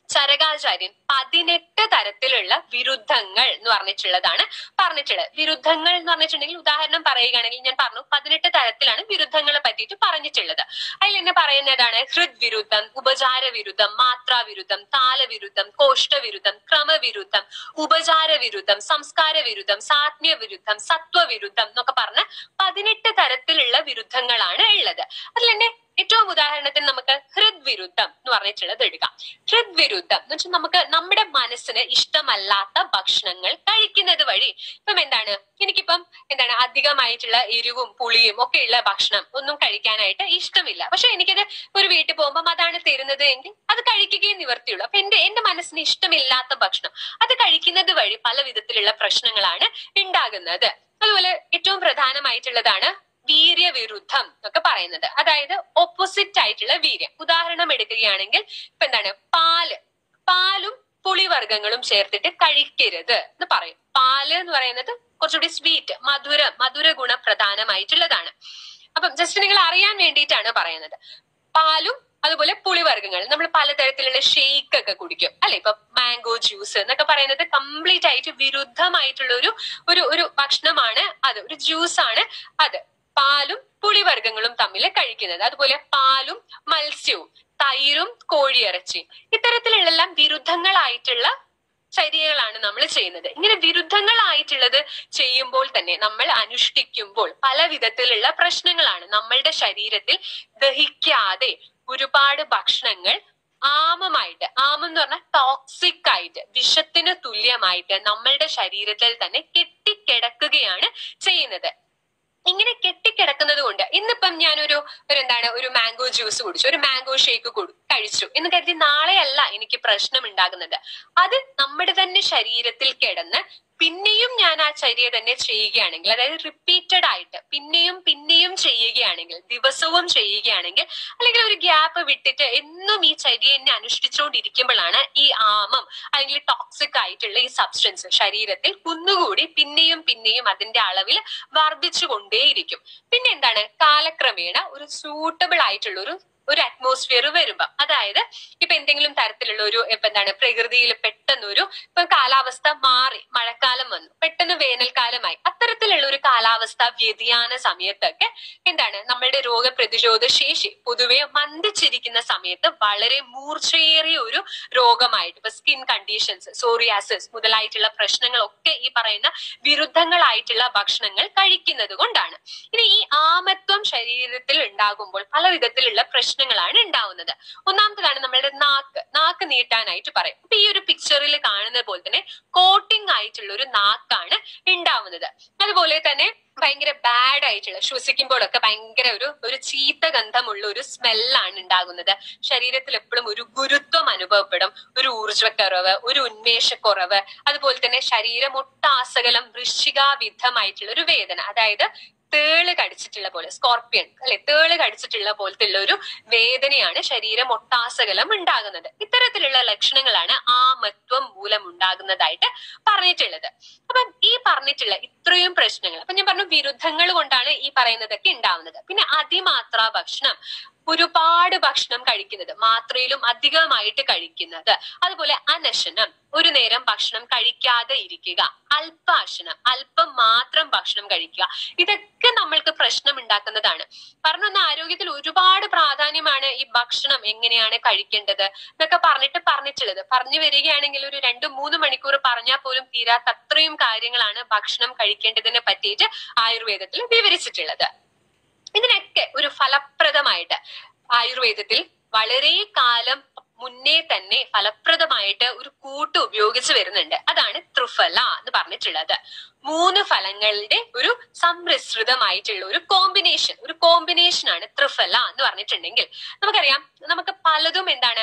ചരകാചാര്യൻ പതിനെട്ട് തരത്തിലുള്ള വിരുദ്ധങ്ങൾ എന്ന് പറഞ്ഞിട്ടുള്ളതാണ് പറഞ്ഞിട്ടുള്ളത് വിരുദ്ധങ്ങൾ എന്ന് പറഞ്ഞിട്ടുണ്ടെങ്കിൽ ഉദാഹരണം പറയുകയാണെങ്കിൽ ഞാൻ പറഞ്ഞു പതിനെട്ട് തരത്തിലാണ് വിരുദ്ധങ്ങളെ പറ്റിയിട്ട് പറഞ്ഞിട്ടുള്ളത് അതിൽ എന്നെ പറയുന്നതാണ് ഹൃദ് വിരുദ്ധം ഉപചാര വിരുദ്ധം മാത്രാ വിരുദ്ധം താലവിരുദ്ധം കോഷ്ടവിരുദ്ധം ക്രമവിരുദ്ധം ഉപചാര വിരുദ്ധം സംസ്കാര വിരുദ്ധം സാത്മ്യ വിരുദ്ധം സത്വവിരുദ്ധം എന്നൊക്കെ പറഞ്ഞ് പതിനെട്ട് തരത്തിലുള്ള വിരുദ്ധങ്ങളാണ് ഉള്ളത് അതിൽ തന്നെ ഏറ്റവും ഉദാഹരണത്തിന് നമുക്ക് ഹൃദ് വിരുദ്ധം എന്ന് പറഞ്ഞിട്ടുള്ളത് എടുക്കാം ഹൃദ് വിരുദ്ധം എന്ന് വെച്ചാൽ നമുക്ക് നമ്മുടെ മനസ്സിന് ഇഷ്ടമല്ലാത്ത ഭക്ഷണങ്ങൾ കഴിക്കുന്നത് വഴി ഇപ്പം എന്താണ് എനിക്കിപ്പം എന്താണ് അധികമായിട്ടുള്ള എരിവും പുളിയും ഒക്കെ ഉള്ള ഭക്ഷണം ഒന്നും കഴിക്കാനായിട്ട് ഇഷ്ടമില്ല പക്ഷെ എനിക്കത് ഒരു വീട്ടിൽ പോകുമ്പോൾ അതാണ് തരുന്നത് എങ്കിൽ അത് കഴിക്കുകയും നിവർത്തിയുള്ളൂ അപ്പൊ എന്റെ എന്റെ മനസ്സിന് ഇഷ്ടമില്ലാത്ത ഭക്ഷണം അത് കഴിക്കുന്നത് വഴി പല വിധത്തിലുള്ള പ്രശ്നങ്ങളാണ് ഉണ്ടാകുന്നത് അതുപോലെ ഏറ്റവും പ്രധാനമായിട്ടുള്ളതാണ് വീര്യവിരുദ്ധം എന്നൊക്കെ പറയുന്നത് അതായത് ഓപ്പോസിറ്റ് ആയിട്ടുള്ള വീര്യം ഉദാഹരണം എടുക്കുകയാണെങ്കിൽ ഇപ്പൊ എന്താണ് പാല് പാലും പുളിവർഗ്ഗങ്ങളും ചേർത്തിട്ട് കഴിക്കരുത് എന്ന് പറയും പാല് എന്ന് പറയുന്നത് കുറച്ചുകൂടി സ്വീറ്റ് മധുര മധുര ഗുണ പ്രധാനമായിട്ടുള്ളതാണ് അപ്പം ജസ്റ്റ് നിങ്ങൾ അറിയാൻ വേണ്ടിയിട്ടാണ് പറയുന്നത് പാലും അതുപോലെ പുളിവർഗ്ഗങ്ങൾ നമ്മൾ പലതരത്തിലുള്ള ഷേക്ക് ഒക്കെ കുടിക്കും അല്ലെ ഇപ്പൊ മാംഗോ ജ്യൂസ് എന്നൊക്കെ പറയുന്നത് കംപ്ലീറ്റ് ആയിട്ട് വിരുദ്ധമായിട്ടുള്ള ഒരു ഒരു ഒരു ഭക്ഷണമാണ് അത് ഒരു ജ്യൂസ് ആണ് അത് പാലും പുളിവർഗ്ഗങ്ങളും തമ്മിൽ കഴിക്കുന്നത് അതുപോലെ പാലും മത്സ്യവും തൈരും കോഴിയിറച്ചിയും ഇത്തരത്തിലുള്ള വിരുദ്ധങ്ങളായിട്ടുള്ള ചര്യകളാണ് നമ്മൾ ചെയ്യുന്നത് ഇങ്ങനെ വിരുദ്ധങ്ങളായിട്ടുള്ളത് ചെയ്യുമ്പോൾ തന്നെ നമ്മൾ അനുഷ്ഠിക്കുമ്പോൾ പല വിധത്തിലുള്ള പ്രശ്നങ്ങളാണ് നമ്മളുടെ ശരീരത്തിൽ ദഹിക്കാതെ ഒരുപാട് ഭക്ഷണങ്ങൾ ആമമായിട്ട് ആമം എന്ന് പറഞ്ഞാൽ ടോക്സിക് ആയിട്ട് വിഷത്തിന് തുല്യമായിട്ട് നമ്മളുടെ ശരീരത്തിൽ തന്നെ കെട്ടിക്കിടക്കുകയാണ് ചെയ്യുന്നത് ഇങ്ങനെ കെട്ടിക്കിടക്കുന്നത് കൊണ്ട് ഇന്നിപ്പം ഞാനൊരു ഒരു എന്താണ് ഒരു മാംഗോ ജ്യൂസ് കുടിച്ചു ഒരു മാംഗോ ഷേക്ക് കഴിച്ചു എന്ന് കരുതി നാളെയല്ല എനിക്ക് പ്രശ്നം ഉണ്ടാകുന്നത് അത് നമ്മുടെ തന്നെ ശരീരത്തിൽ കിടന്ന് പിന്നെയും ഞാൻ ആ ചര്യ തന്നെ ചെയ്യുകയാണെങ്കിൽ അതായത് റിപ്പീറ്റഡ് ആയിട്ട് പിന്നെയും പിന്നെയും ചെയ്യുകയാണെങ്കിൽ ദിവസവും ചെയ്യുകയാണെങ്കിൽ അല്ലെങ്കിൽ ഒരു ഗ്യാപ്പ് വിട്ടിട്ട് എന്നും ഈ ചര്യ എന്നെ അനുഷ്ഠിച്ചുകൊണ്ടിരിക്കുമ്പോഴാണ് ഈ ആമം അല്ലെങ്കിൽ ടോക്സിക് ആയിട്ടുള്ള ഈ സബ്സ്റ്റൻസ് ശരീരത്തിൽ കുന്നുകൂടി പിന്നെയും പിന്നെയും അതിന്റെ അളവിൽ വർദ്ധിച്ചു കൊണ്ടേയിരിക്കും പിന്നെ എന്താണ് കാലക്രമേണ ഒരു സൂട്ടബിൾ ആയിട്ടുള്ള ഒരു ഒരു അറ്റ്മോസ്ഫിയർ വരുമ്പോ അതായത് ഇപ്പൊ എന്തെങ്കിലും തരത്തിലുള്ള ഒരു ഇപ്പൊ എന്താണ് പ്രകൃതിയിൽ പെട്ടെന്ന് ഒരു ഇപ്പൊ കാലാവസ്ഥ മാറി മഴക്കാലം വന്നു പെട്ടെന്ന് വേനൽക്കാലമായി അത്തരത്തിലുള്ള ഒരു കാലാവസ്ഥ വ്യതിയാന സമയത്തൊക്കെ എന്താണ് നമ്മളുടെ രോഗപ്രതിരോധ ശേഷി പൊതുവെ മന്ദിച്ചിരിക്കുന്ന സമയത്ത് വളരെ മൂർച്ചയേറിയ ഒരു രോഗമായിട്ട് ഇപ്പൊ സ്കിൻ കണ്ടീഷൻസ് സോറിയാസിസ് മുതലായിട്ടുള്ള പ്രശ്നങ്ങളൊക്കെ ഈ പറയുന്ന വിരുദ്ധങ്ങളായിട്ടുള്ള ഭക്ഷണങ്ങൾ കഴിക്കുന്നത് കൊണ്ടാണ് ഇനി ഈ ആമത്വം ശരീരത്തിൽ ഉണ്ടാകുമ്പോൾ പല വിധത്തിലുള്ള പ്രശ്നങ്ങളാണ് ഉണ്ടാവുന്നത് ഒന്നാമത്തതാണ് നമ്മളുടെ നാക്ക് നാക്ക് നീട്ടാനായിട്ട് പറയും അപ്പൊ ഈ ഒരു പിക്ചറിൽ കാണുന്ന പോലെ തന്നെ കോട്ടിംഗ് ആയിട്ടുള്ള ഒരു നാക്കാണ് ഉണ്ടാവുന്നത് അതുപോലെ തന്നെ ഭയങ്കര ബാഡ് ആയിട്ടുള്ള ശ്വസിക്കുമ്പോഴൊക്കെ ഭയങ്കര ഒരു ഒരു ചീത്ത ഗന്ധമുള്ള ഒരു സ്മെല്ലാണ് ഉണ്ടാകുന്നത് ശരീരത്തിൽ എപ്പോഴും ഒരു ഗുരുത്വം അനുഭവപ്പെടും ഒരു ഊർജ്ജക്കുറവ് ഒരു ഉന്മേഷക്കുറവ് അതുപോലെ തന്നെ ശരീരം ഒട്ടാസകലം വൃശ്ചികാവിധമായിട്ടുള്ള ഒരു വേദന അതായത് തേള് കടിച്ചിട്ടുള്ള പോലെ സ്കോർപ്പിയൻ അല്ലെ തേള് കടിച്ചിട്ടുള്ള പോലത്തെ ഉള്ള ഒരു വേദനയാണ് ശരീരം ഒട്ടാസകലം ഉണ്ടാകുന്നത് ഇത്തരത്തിലുള്ള ലക്ഷണങ്ങളാണ് ആമത്വം മൂലം ഉണ്ടാകുന്നതായിട്ട് പറഞ്ഞിട്ടുള്ളത് അപ്പം ഈ പറഞ്ഞിട്ടുള്ള ഇത്രയും പ്രശ്നങ്ങൾ അപ്പൊ ഞാൻ പറഞ്ഞു വിരുദ്ധങ്ങൾ കൊണ്ടാണ് ഈ പറയുന്നതൊക്കെ ഉണ്ടാവുന്നത് പിന്നെ അതിമാത്ര ഭക്ഷണം ഒരുപാട് ഭക്ഷണം കഴിക്കുന്നത് മാത്രയിലും അധികമായിട്ട് കഴിക്കുന്നത് അതുപോലെ അനശനം ഒരു നേരം ഭക്ഷണം കഴിക്കാതെ ഇരിക്കുക അല്പാശനം അല്പം മാത്രം ഭക്ഷണം കഴിക്കുക ഇതൊക്കെ നമ്മൾക്ക് പ്രശ്നം ഉണ്ടാക്കുന്നതാണ് പറഞ്ഞൊന്ന് ആരോഗ്യത്തിൽ ഒരുപാട് പ്രാധാന്യമാണ് ഈ ഭക്ഷണം എങ്ങനെയാണ് കഴിക്കേണ്ടത് എന്നൊക്കെ പറഞ്ഞിട്ട് പറഞ്ഞിട്ടുള്ളത് പറഞ്ഞു വരികയാണെങ്കിൽ ഒരു രണ്ടു മൂന്ന് മണിക്കൂർ പറഞ്ഞാൽ പോലും തീരാത്ത അത്രയും കാര്യങ്ങളാണ് ഭക്ഷണം കഴിക്കേണ്ടതിനെ പറ്റിയിട്ട് ആയുർവേദത്തിൽ വിവരിച്ചിട്ടുള്ളത് ഇതിനൊക്കെ ഒരു ഫലപ്രദമായിട്ട് ആയുർവേദത്തിൽ വളരെ കാലം മുന്നേ തന്നെ ഫലപ്രദമായിട്ട് ഒരു കൂട്ട് ഉപയോഗിച്ച് വരുന്നുണ്ട് അതാണ് ത്രിഫല എന്ന് പറഞ്ഞിട്ടുള്ളത് മൂന്ന് ഫലങ്ങളുടെ ഒരു സമ്മിശ്രിതമായിട്ടുള്ള ഒരു കോമ്പിനേഷൻ ഒരു കോമ്പിനേഷൻ ആണ് ത്രിഫല എന്ന് പറഞ്ഞിട്ടുണ്ടെങ്കിൽ നമുക്കറിയാം നമുക്ക് പലതും എന്താണ്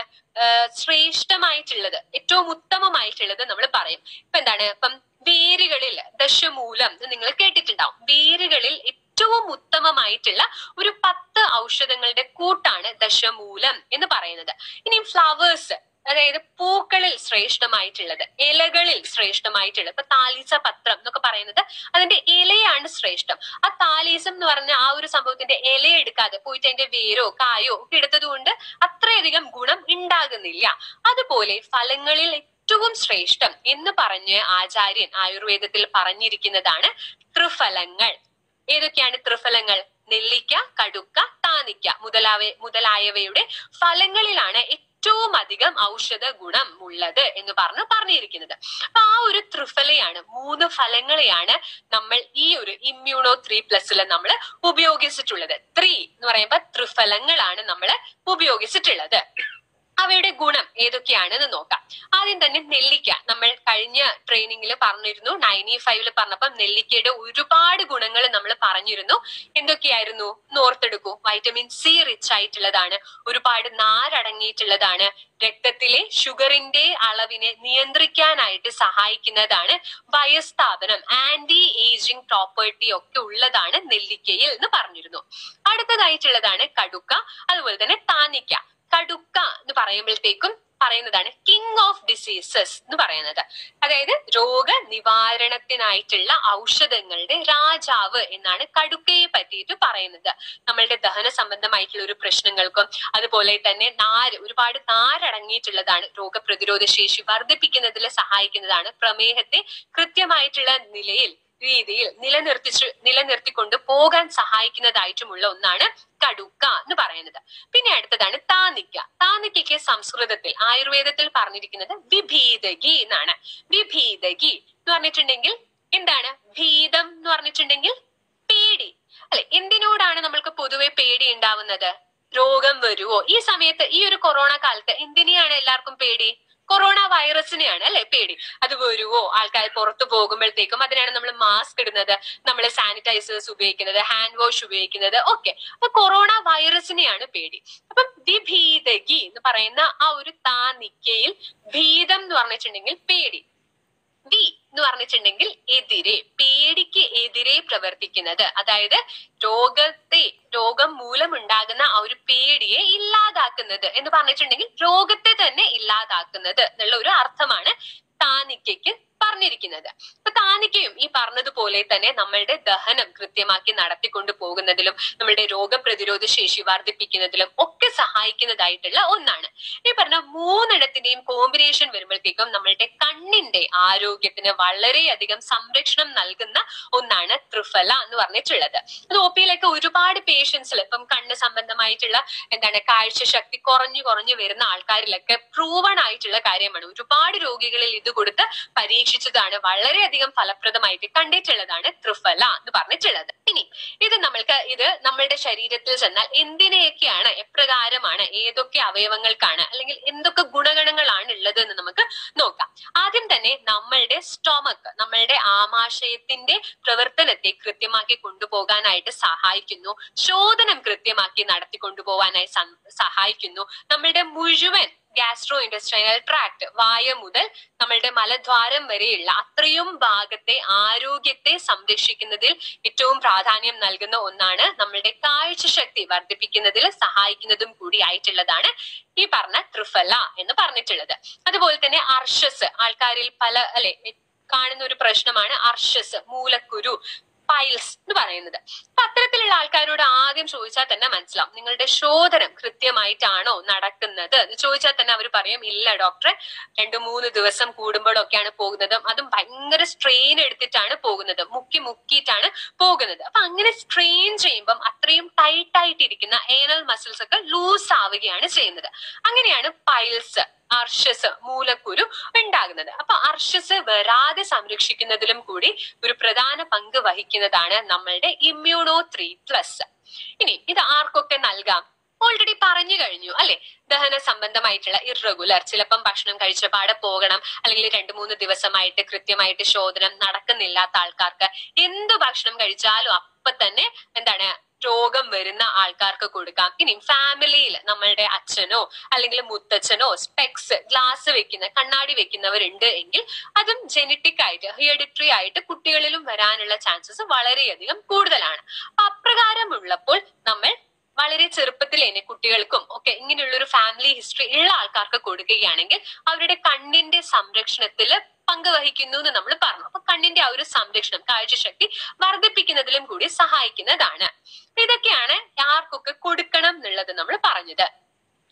ശ്രേഷ്ഠമായിട്ടുള്ളത് ഏറ്റവും ഉത്തമമായിട്ടുള്ളത് നമ്മൾ പറയും ഇപ്പൊ എന്താണ് ഇപ്പം വേരുകളിൽ ദശമൂലം നിങ്ങൾ കേട്ടിട്ടുണ്ടാവും വേരുകളിൽ ഏറ്റവും ഉത്തമമായിട്ടുള്ള ഒരു പത്ത് ഔഷധങ്ങളുടെ കൂട്ടാണ് ദശമൂലം എന്ന് പറയുന്നത് ഇനി ഫ്ലവേഴ്സ് അതായത് പൂക്കളിൽ ശ്രേഷ്ഠമായിട്ടുള്ളത് ഇലകളിൽ ശ്രേഷ്ഠമായിട്ടുള്ളത് ഇപ്പൊ താലീസ പത്രം എന്നൊക്കെ പറയുന്നത് അതിന്റെ ഇലയാണ് ശ്രേഷ്ഠം ആ താലീസം എന്ന് പറഞ്ഞ ആ ഒരു സംഭവത്തിന്റെ ഇല എടുക്കാതെ പോയിട്ട് അതിന്റെ വേരോ കായോ ഒക്കെ എടുത്തത് കൊണ്ട് അത്രയധികം ഗുണം ഉണ്ടാകുന്നില്ല അതുപോലെ ഫലങ്ങളിൽ ഏറ്റവും ശ്രേഷ്ഠം എന്ന് പറഞ്ഞ് ആചാര്യൻ ആയുർവേദത്തിൽ പറഞ്ഞിരിക്കുന്നതാണ് ത്രിഫലങ്ങൾ ഏതൊക്കെയാണ് ത്രിഫലങ്ങൾ നെല്ലിക്ക കടുക്ക താനിക്ക മുതലാവ മുതലായവയുടെ ഫലങ്ങളിലാണ് ഏറ്റവും അധികം ഔഷധ ഗുണം ഉള്ളത് എന്ന് പറഞ്ഞ് പറഞ്ഞിരിക്കുന്നത് അപ്പൊ ആ ഒരു ത്രിഫലയാണ് മൂന്ന് ഫലങ്ങളെയാണ് നമ്മൾ ഈ ഒരു ഇമ്മ്യൂണോ ത്രീ പ്ലസ്സിൽ നമ്മൾ ഉപയോഗിച്ചിട്ടുള്ളത് ത്രീ എന്ന് പറയുമ്പോൾ ത്രിഫലങ്ങളാണ് നമ്മൾ ഉപയോഗിച്ചിട്ടുള്ളത് അവയുടെ ഗുണം ഏതൊക്കെയാണെന്ന് നോക്കാം ആദ്യം തന്നെ നെല്ലിക്ക നമ്മൾ കഴിഞ്ഞ ട്രെയിനിങ്ങിൽ പറഞ്ഞിരുന്നു നയൻറ്റി ഫൈവില് പറഞ്ഞപ്പം നെല്ലിക്കയുടെ ഒരുപാട് ഗുണങ്ങൾ നമ്മൾ പറഞ്ഞിരുന്നു എന്തൊക്കെയായിരുന്നു നോർത്തെടുക്കൂ വൈറ്റമിൻ സി റിച്ച് ആയിട്ടുള്ളതാണ് ഒരുപാട് നാരടങ്ങിയിട്ടുള്ളതാണ് രക്തത്തിലെ ഷുഗറിന്റെ അളവിനെ നിയന്ത്രിക്കാനായിട്ട് സഹായിക്കുന്നതാണ് വയസ്ഥാപനം ആന്റി ഏജിങ് പ്രോപ്പർട്ടി ഒക്കെ ഉള്ളതാണ് നെല്ലിക്കയിൽ എന്ന് പറഞ്ഞിരുന്നു അടുത്തതായിട്ടുള്ളതാണ് കടുക്ക അതുപോലെ തന്നെ താനിക്ക കടുക്ക എന്ന് പറയുമ്പോഴത്തേക്കും പറയുന്നതാണ് കിങ് ഓഫ് ഡിസീസസ് എന്ന് പറയുന്നത് അതായത് രോഗ നിവാരണത്തിനായിട്ടുള്ള ഔഷധങ്ങളുടെ രാജാവ് എന്നാണ് കടുക്കയെ പറ്റിയിട്ട് പറയുന്നത് നമ്മളുടെ ദഹന സംബന്ധമായിട്ടുള്ള ഒരു പ്രശ്നങ്ങൾക്കും അതുപോലെ തന്നെ നാര് ഒരുപാട് നാരടങ്ങിയിട്ടുള്ളതാണ് രോഗപ്രതിരോധ ശേഷി വർദ്ധിപ്പിക്കുന്നതിൽ സഹായിക്കുന്നതാണ് പ്രമേഹത്തെ കൃത്യമായിട്ടുള്ള നിലയിൽ രീതിയിൽ നിലനിർത്തിച്ചു നിലനിർത്തിക്കൊണ്ട് പോകാൻ സഹായിക്കുന്നതായിട്ടുമുള്ള ഒന്നാണ് കടുക്ക എന്ന് പറയുന്നത് പിന്നെ അടുത്തതാണ് താനിക്ക താനിക്കയ്ക്ക് സംസ്കൃതത്തിൽ ആയുർവേദത്തിൽ പറഞ്ഞിരിക്കുന്നത് വിഭീതകി എന്നാണ് വിഭീതകി എന്ന് പറഞ്ഞിട്ടുണ്ടെങ്കിൽ എന്താണ് ഭീതം എന്ന് പറഞ്ഞിട്ടുണ്ടെങ്കിൽ പേടി അല്ലെ എന്തിനോടാണ് നമ്മൾക്ക് പൊതുവെ പേടി ഉണ്ടാവുന്നത് രോഗം വരുവോ ഈ സമയത്ത് ഈ ഒരു കൊറോണ കാലത്ത് എന്തിനെയാണ് എല്ലാവർക്കും പേടി കൊറോണ വൈറസിനെയാണ് അല്ലെ പേടി അത് വരുവോ ആൾക്കാർ പുറത്തു പോകുമ്പോഴത്തേക്കും അതിനാണ് നമ്മൾ മാസ്ക് ഇടുന്നത് നമ്മൾ സാനിറ്റൈസേഴ്സ് ഉപയോഗിക്കുന്നത് ഹാൻഡ് വാഷ് ഉപയോഗിക്കുന്നത് ഒക്കെ അപ്പൊ കൊറോണ വൈറസിനെയാണ് പേടി അപ്പൊ വിഭീതകി എന്ന് പറയുന്ന ആ ഒരു താനിക്കയിൽ ഭീതം എന്ന് പറഞ്ഞിട്ടുണ്ടെങ്കിൽ പേടി വി എന്ന് പറഞ്ഞിട്ടുണ്ടെങ്കിൽ എതിരെ പേടിക്ക് എതിരെ പ്രവർത്തിക്കുന്നത് അതായത് രോഗത്തെ രോഗം മൂലമുണ്ടാകുന്ന ആ ഒരു പേടിയെ ഇല്ലാതാക്കുന്നത് എന്ന് പറഞ്ഞിട്ടുണ്ടെങ്കിൽ രോഗത്തെ തന്നെ ഇല്ലാതാക്കുന്നത് എന്നുള്ള ഒരു അർത്ഥമാണ് താനിക്കയ്ക്ക് പറഞ്ഞിരിക്കുന്നത് അപ്പൊ താനിക്കയും ഈ പറഞ്ഞതുപോലെ തന്നെ നമ്മളുടെ ദഹനം കൃത്യമാക്കി നടത്തിക്കൊണ്ട് പോകുന്നതിലും നമ്മളുടെ രോഗപ്രതിരോധ ശേഷി വർദ്ധിപ്പിക്കുന്നതിലും ഒക്കെ സഹായിക്കുന്നതായിട്ടുള്ള ഒന്നാണ് ഈ പറഞ്ഞ മൂന്നെണ്ണത്തിന്റെയും കോമ്പിനേഷൻ വരുമ്പോഴത്തേക്കും നമ്മളുടെ കണ്ണിന്റെ ആരോഗ്യത്തിന് വളരെയധികം സംരക്ഷണം നൽകുന്ന ഒന്നാണ് ത്രിഫല എന്ന് പറഞ്ഞിട്ടുള്ളത് അത് ഒ പിയിലൊക്കെ ഒരുപാട് പേഷ്യൻസിൽ ഇപ്പം കണ്ണ് സംബന്ധമായിട്ടുള്ള എന്താണ് കാഴ്ച ശക്തി കുറഞ്ഞു കുറഞ്ഞു വരുന്ന ആൾക്കാരിലൊക്കെ പ്രൂവൺ ആയിട്ടുള്ള കാര്യമാണ് ഒരുപാട് രോഗികളിൽ ഇത് കൊടുത്ത് പരീക്ഷിച്ചതാണ് വളരെയധികം ഫലപ്രദമായിട്ട് കണ്ടിട്ടുള്ളതാണ് ത്രിഫല എന്ന് പറഞ്ഞിട്ടുള്ളത് ഇനി ഇത് നമ്മൾക്ക് ഇത് നമ്മളുടെ ശരീരത്തിൽ ചെന്നാൽ എന്തിനെയൊക്കെയാണ് എപ്രകാരമാണ് ഏതൊക്കെ അവയവങ്ങൾക്കാണ് അല്ലെങ്കിൽ എന്തൊക്കെ ഗുണഗണങ്ങളാണ് ഉള്ളത് എന്ന് നമുക്ക് നോക്കാം ആദ്യം തന്നെ നമ്മളുടെ സ്റ്റോമക്ക് നമ്മളുടെ ആമാശയത്തിന്റെ പ്രവർത്തനത്തെ കൃത്യമാക്കി കൊണ്ടുപോകാനായിട്ട് സഹായിക്കുന്നു ശോധനം കൃത്യമാക്കി നടത്തി കൊണ്ടുപോകാനായി സം- സഹായിക്കുന്നു നമ്മളുടെ മുഴുവൻ ഗ്യാസ്ട്രോ ഇൻഡസ്ട്രൈനൽ ട്രാക്ട് വായ മുതൽ നമ്മളുടെ മലദ്വാരം വരെയുള്ള അത്രയും ഭാഗത്തെ ആരോഗ്യത്തെ സംരക്ഷിക്കുന്നതിൽ ഏറ്റവും പ്രാധാന്യം നൽകുന്ന ഒന്നാണ് നമ്മളുടെ കാഴ്ചശക്തി വർദ്ധിപ്പിക്കുന്നതിൽ സഹായിക്കുന്നതും കൂടി ആയിട്ടുള്ളതാണ് ഈ പറഞ്ഞ ത്രിഫല എന്ന് പറഞ്ഞിട്ടുള്ളത് അതുപോലെ തന്നെ അർഷസ് ആൾക്കാരിൽ പല അല്ലെ കാണുന്ന ഒരു പ്രശ്നമാണ് അർഷസ് മൂലക്കുരു പൈൽസ് എന്ന് പറയുന്നത് അപ്പൊ അത്തരത്തിലുള്ള ആൾക്കാരോട് ആദ്യം ചോദിച്ചാൽ തന്നെ മനസ്സിലാവും നിങ്ങളുടെ ശോധനം കൃത്യമായിട്ടാണോ നടക്കുന്നത് എന്ന് ചോദിച്ചാൽ തന്നെ അവർ പറയും ഇല്ല ഡോക്ടറെ രണ്ടു മൂന്ന് ദിവസം കൂടുമ്പോഴൊക്കെയാണ് പോകുന്നത് അതും ഭയങ്കര സ്ട്രെയിൻ എടുത്തിട്ടാണ് പോകുന്നത് മുക്കി മുക്കിയിട്ടാണ് പോകുന്നത് അപ്പൊ അങ്ങനെ സ്ട്രെയിൻ ചെയ്യുമ്പം അത്രയും ടൈറ്റ് ആയിട്ടിരിക്കുന്ന ഏനൽ മസിൽസ് ഒക്കെ ലൂസ് ആവുകയാണ് ചെയ്യുന്നത് അങ്ങനെയാണ് പൈൽസ് അർഷസ് മൂലക്കുരു ഉണ്ടാകുന്നത് അപ്പൊ അർഷസ് വരാതെ സംരക്ഷിക്കുന്നതിലും കൂടി ഒരു പ്രധാന പങ്ക് വഹിക്കുന്നതാണ് നമ്മളുടെ ഇമ്മ്യൂണോ ത്രീ പ്ലസ് ഇനി ഇത് ആർക്കൊക്കെ നൽകാം ഓൾറെഡി പറഞ്ഞു കഴിഞ്ഞു അല്ലെ ദഹന സംബന്ധമായിട്ടുള്ള ഇറഗുലർ ചിലപ്പം ഭക്ഷണം കഴിച്ച പാടെ പോകണം അല്ലെങ്കിൽ രണ്ടു മൂന്ന് ദിവസമായിട്ട് കൃത്യമായിട്ട് ശോധനം നടക്കുന്നില്ലാത്ത ആൾക്കാർക്ക് എന്ത് ഭക്ഷണം കഴിച്ചാലും അപ്പൊ തന്നെ എന്താണ് രോഗം വരുന്ന ആൾക്കാർക്ക് കൊടുക്കാം ഇനി ഫാമിലിയിൽ നമ്മളുടെ അച്ഛനോ അല്ലെങ്കിൽ മുത്തച്ഛനോ സ്പെക്സ് ഗ്ലാസ് വെക്കുന്ന കണ്ണാടി വെക്കുന്നവരുണ്ട് എങ്കിൽ അതും ജനറ്റിക് ആയിട്ട് ഹിയഡിറ്ററി ആയിട്ട് കുട്ടികളിലും വരാനുള്ള ചാൻസസ് വളരെയധികം കൂടുതലാണ് അപ്പൊ അപ്രകാരമുള്ളപ്പോൾ നമ്മൾ വളരെ ചെറുപ്പത്തിൽ തന്നെ കുട്ടികൾക്കും ഒക്കെ ഇങ്ങനെയുള്ള ഒരു ഫാമിലി ഹിസ്റ്ററി ഉള്ള ആൾക്കാർക്ക് കൊടുക്കുകയാണെങ്കിൽ അവരുടെ കണ്ണിന്റെ സംരക്ഷണത്തിൽ പങ്കുവഹിക്കുന്നു എന്ന് നമ്മൾ പറഞ്ഞു അപ്പൊ കണ്ണിന്റെ ആ ഒരു സംരക്ഷണം കാഴ്ചശക്തി വർദ്ധിപ്പിക്കുന്നതിലും കൂടി സഹായിക്കുന്നതാണ് ഇതൊക്കെയാണ് ആർക്കൊക്കെ കൊടുക്കണം എന്നുള്ളത് നമ്മൾ പറഞ്ഞത് ഇനി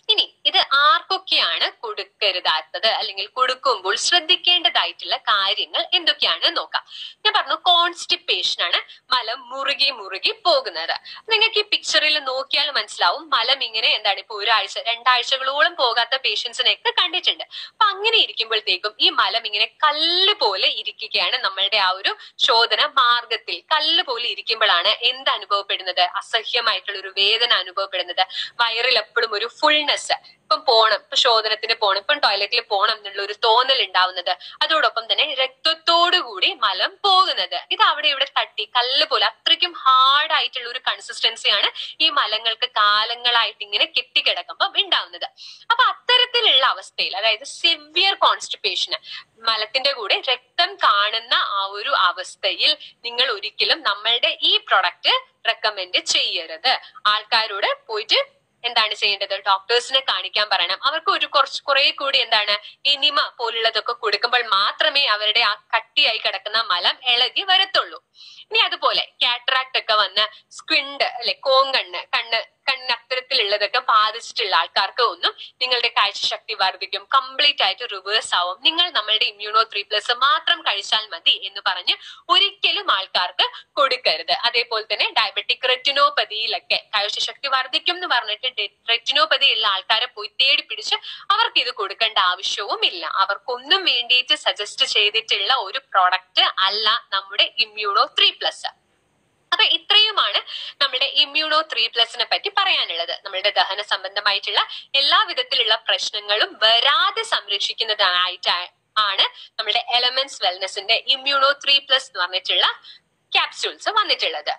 ഇത് ആർക്കൊക്കെയാണ് കൊടുക്കരുതാത്തത് അല്ലെങ്കിൽ കൊടുക്കുമ്പോൾ ശ്രദ്ധിക്കേണ്ടതായിട്ടുള്ള കാര്യങ്ങൾ എന്തൊക്കെയാണ് നോക്കാം ഞാൻ പറഞ്ഞു കോൺസ്റ്റിപ്പേഷൻ ആണ് മലം മുറുകി മുറുകി പോകുന്നത് നിങ്ങൾക്ക് ഈ പിക്ചറിൽ നോക്കിയാൽ മനസ്സിലാവും മലം ഇങ്ങനെ എന്താണ് ഇപ്പൊ ഒരാഴ്ച രണ്ടാഴ്ചകളോളം പോകാത്ത പേഷ്യൻസിനെയൊക്കെ കണ്ടിട്ടുണ്ട് അപ്പൊ അങ്ങനെ ഇരിക്കുമ്പോഴത്തേക്കും ഈ മലം ഇങ്ങനെ കല്ല് പോലെ ഇരിക്കുകയാണ് നമ്മളുടെ ആ ഒരു ശോധന മാർഗത്തിൽ കല്ല് പോലെ ഇരിക്കുമ്പോഴാണ് എന്ത് അനുഭവപ്പെടുന്നത് അസഹ്യമായിട്ടുള്ള ഒരു വേദന അനുഭവപ്പെടുന്നത് വയറിൽ എപ്പോഴും ഒരു ഫുൾനെസ് ഇപ്പം പോണം ഇപ്പൊ ശോധനത്തിന് പോണം ഇപ്പം ടോയ്ലറ്റിൽ പോണം എന്നുള്ള ഒരു തോന്നൽ ഉണ്ടാവുന്നത് അതോടൊപ്പം തന്നെ രക്തത്തോടു കൂടി മലം പോകുന്നത് ഇത് അവിടെ ഇവിടെ തട്ടി കല്ല് പോലെ അത്രയ്ക്കും ഹാർഡ് ആയിട്ടുള്ള ഒരു കൺസിസ്റ്റൻസിയാണ് ഈ മലങ്ങൾക്ക് കാലങ്ങളായിട്ട് ഇങ്ങനെ കെട്ടിക്കിടക്കുമ്പോൾ ഉണ്ടാവുന്നത് അപ്പൊ അത്തരത്തിലുള്ള അവസ്ഥയിൽ അതായത് സിവിയർ കോൺസ്റ്റിപ്പേഷന് മലത്തിന്റെ കൂടെ രക്തം കാണുന്ന ആ ഒരു അവസ്ഥയിൽ നിങ്ങൾ ഒരിക്കലും നമ്മളുടെ ഈ പ്രൊഡക്റ്റ് റെക്കമെൻഡ് ചെയ്യരുത് ആൾക്കാരോട് പോയിട്ട് എന്താണ് ചെയ്യേണ്ടത് ഡോക്ടേഴ്സിനെ കാണിക്കാൻ പറയണം അവർക്ക് ഒരു കുറച്ച് കുറെ കൂടി എന്താണ് ഇനിമ പോലുള്ളതൊക്കെ കൊടുക്കുമ്പോൾ മാത്രമേ അവരുടെ ആ കട്ടിയായി കിടക്കുന്ന മലം ഇളകി വരത്തുള്ളൂ ഇനി അതുപോലെ കാറ്ററാക്ട് ഒക്കെ വന്ന് സ്ക്വിണ്ട് അല്ലെ കോങ്കണ്ണ് കണ്ണ് കണ്ണ് അത്തരത്തിലുള്ളതൊക്കെ ബാധിച്ചിട്ടുള്ള ആൾക്കാർക്ക് ഒന്നും നിങ്ങളുടെ കാഴ്ചശക്തി വർദ്ധിക്കും കംപ്ലീറ്റ് ആയിട്ട് റിവേഴ്സ് ആവും നിങ്ങൾ നമ്മളുടെ ഇമ്മ്യൂണോ ത്രീ പ്ലസ് മാത്രം കഴിച്ചാൽ മതി എന്ന് പറഞ്ഞ് ഒരിക്കലും ആൾക്കാർക്ക് കൊടുക്കരുത് അതേപോലെ തന്നെ ഡയബറ്റിക് റെറ്റിനോപ്പതിയിലൊക്കെ കാഴ്ചശക്തി വർദ്ധിക്കും എന്ന് പറഞ്ഞിട്ട് റെറ്റിനോപ്പതി ഉള്ള ആൾക്കാരെ പോയി തേടി പിടിച്ച് അവർക്ക് ഇത് കൊടുക്കേണ്ട ആവശ്യവും ഇല്ല അവർക്കൊന്നും വേണ്ടിയിട്ട് സജസ്റ്റ് ചെയ്തിട്ടുള്ള ഒരു പ്രോഡക്റ്റ് അല്ല നമ്മുടെ ഇമ്മ്യൂണോ ത്രീ പ്ലസ് അപ്പൊ ഇത്രയുമാണ് നമ്മുടെ ഇമ്മ്യൂണോ ത്രീ പ്ലസിനെ പറ്റി പറയാനുള്ളത് നമ്മുടെ ദഹന സംബന്ധമായിട്ടുള്ള എല്ലാ വിധത്തിലുള്ള പ്രശ്നങ്ങളും വരാതെ സംരക്ഷിക്കുന്നതിനായിട്ട് ആണ് നമ്മുടെ എലമെന്റ്സ് വെൽനെസിന്റെ ഇമ്മ്യൂണോ ത്രീ പ്ലസ് എന്ന് പറഞ്ഞിട്ടുള്ള ക്യാപ്സ്യൂൾസ് വന്നിട്ടുള്ളത്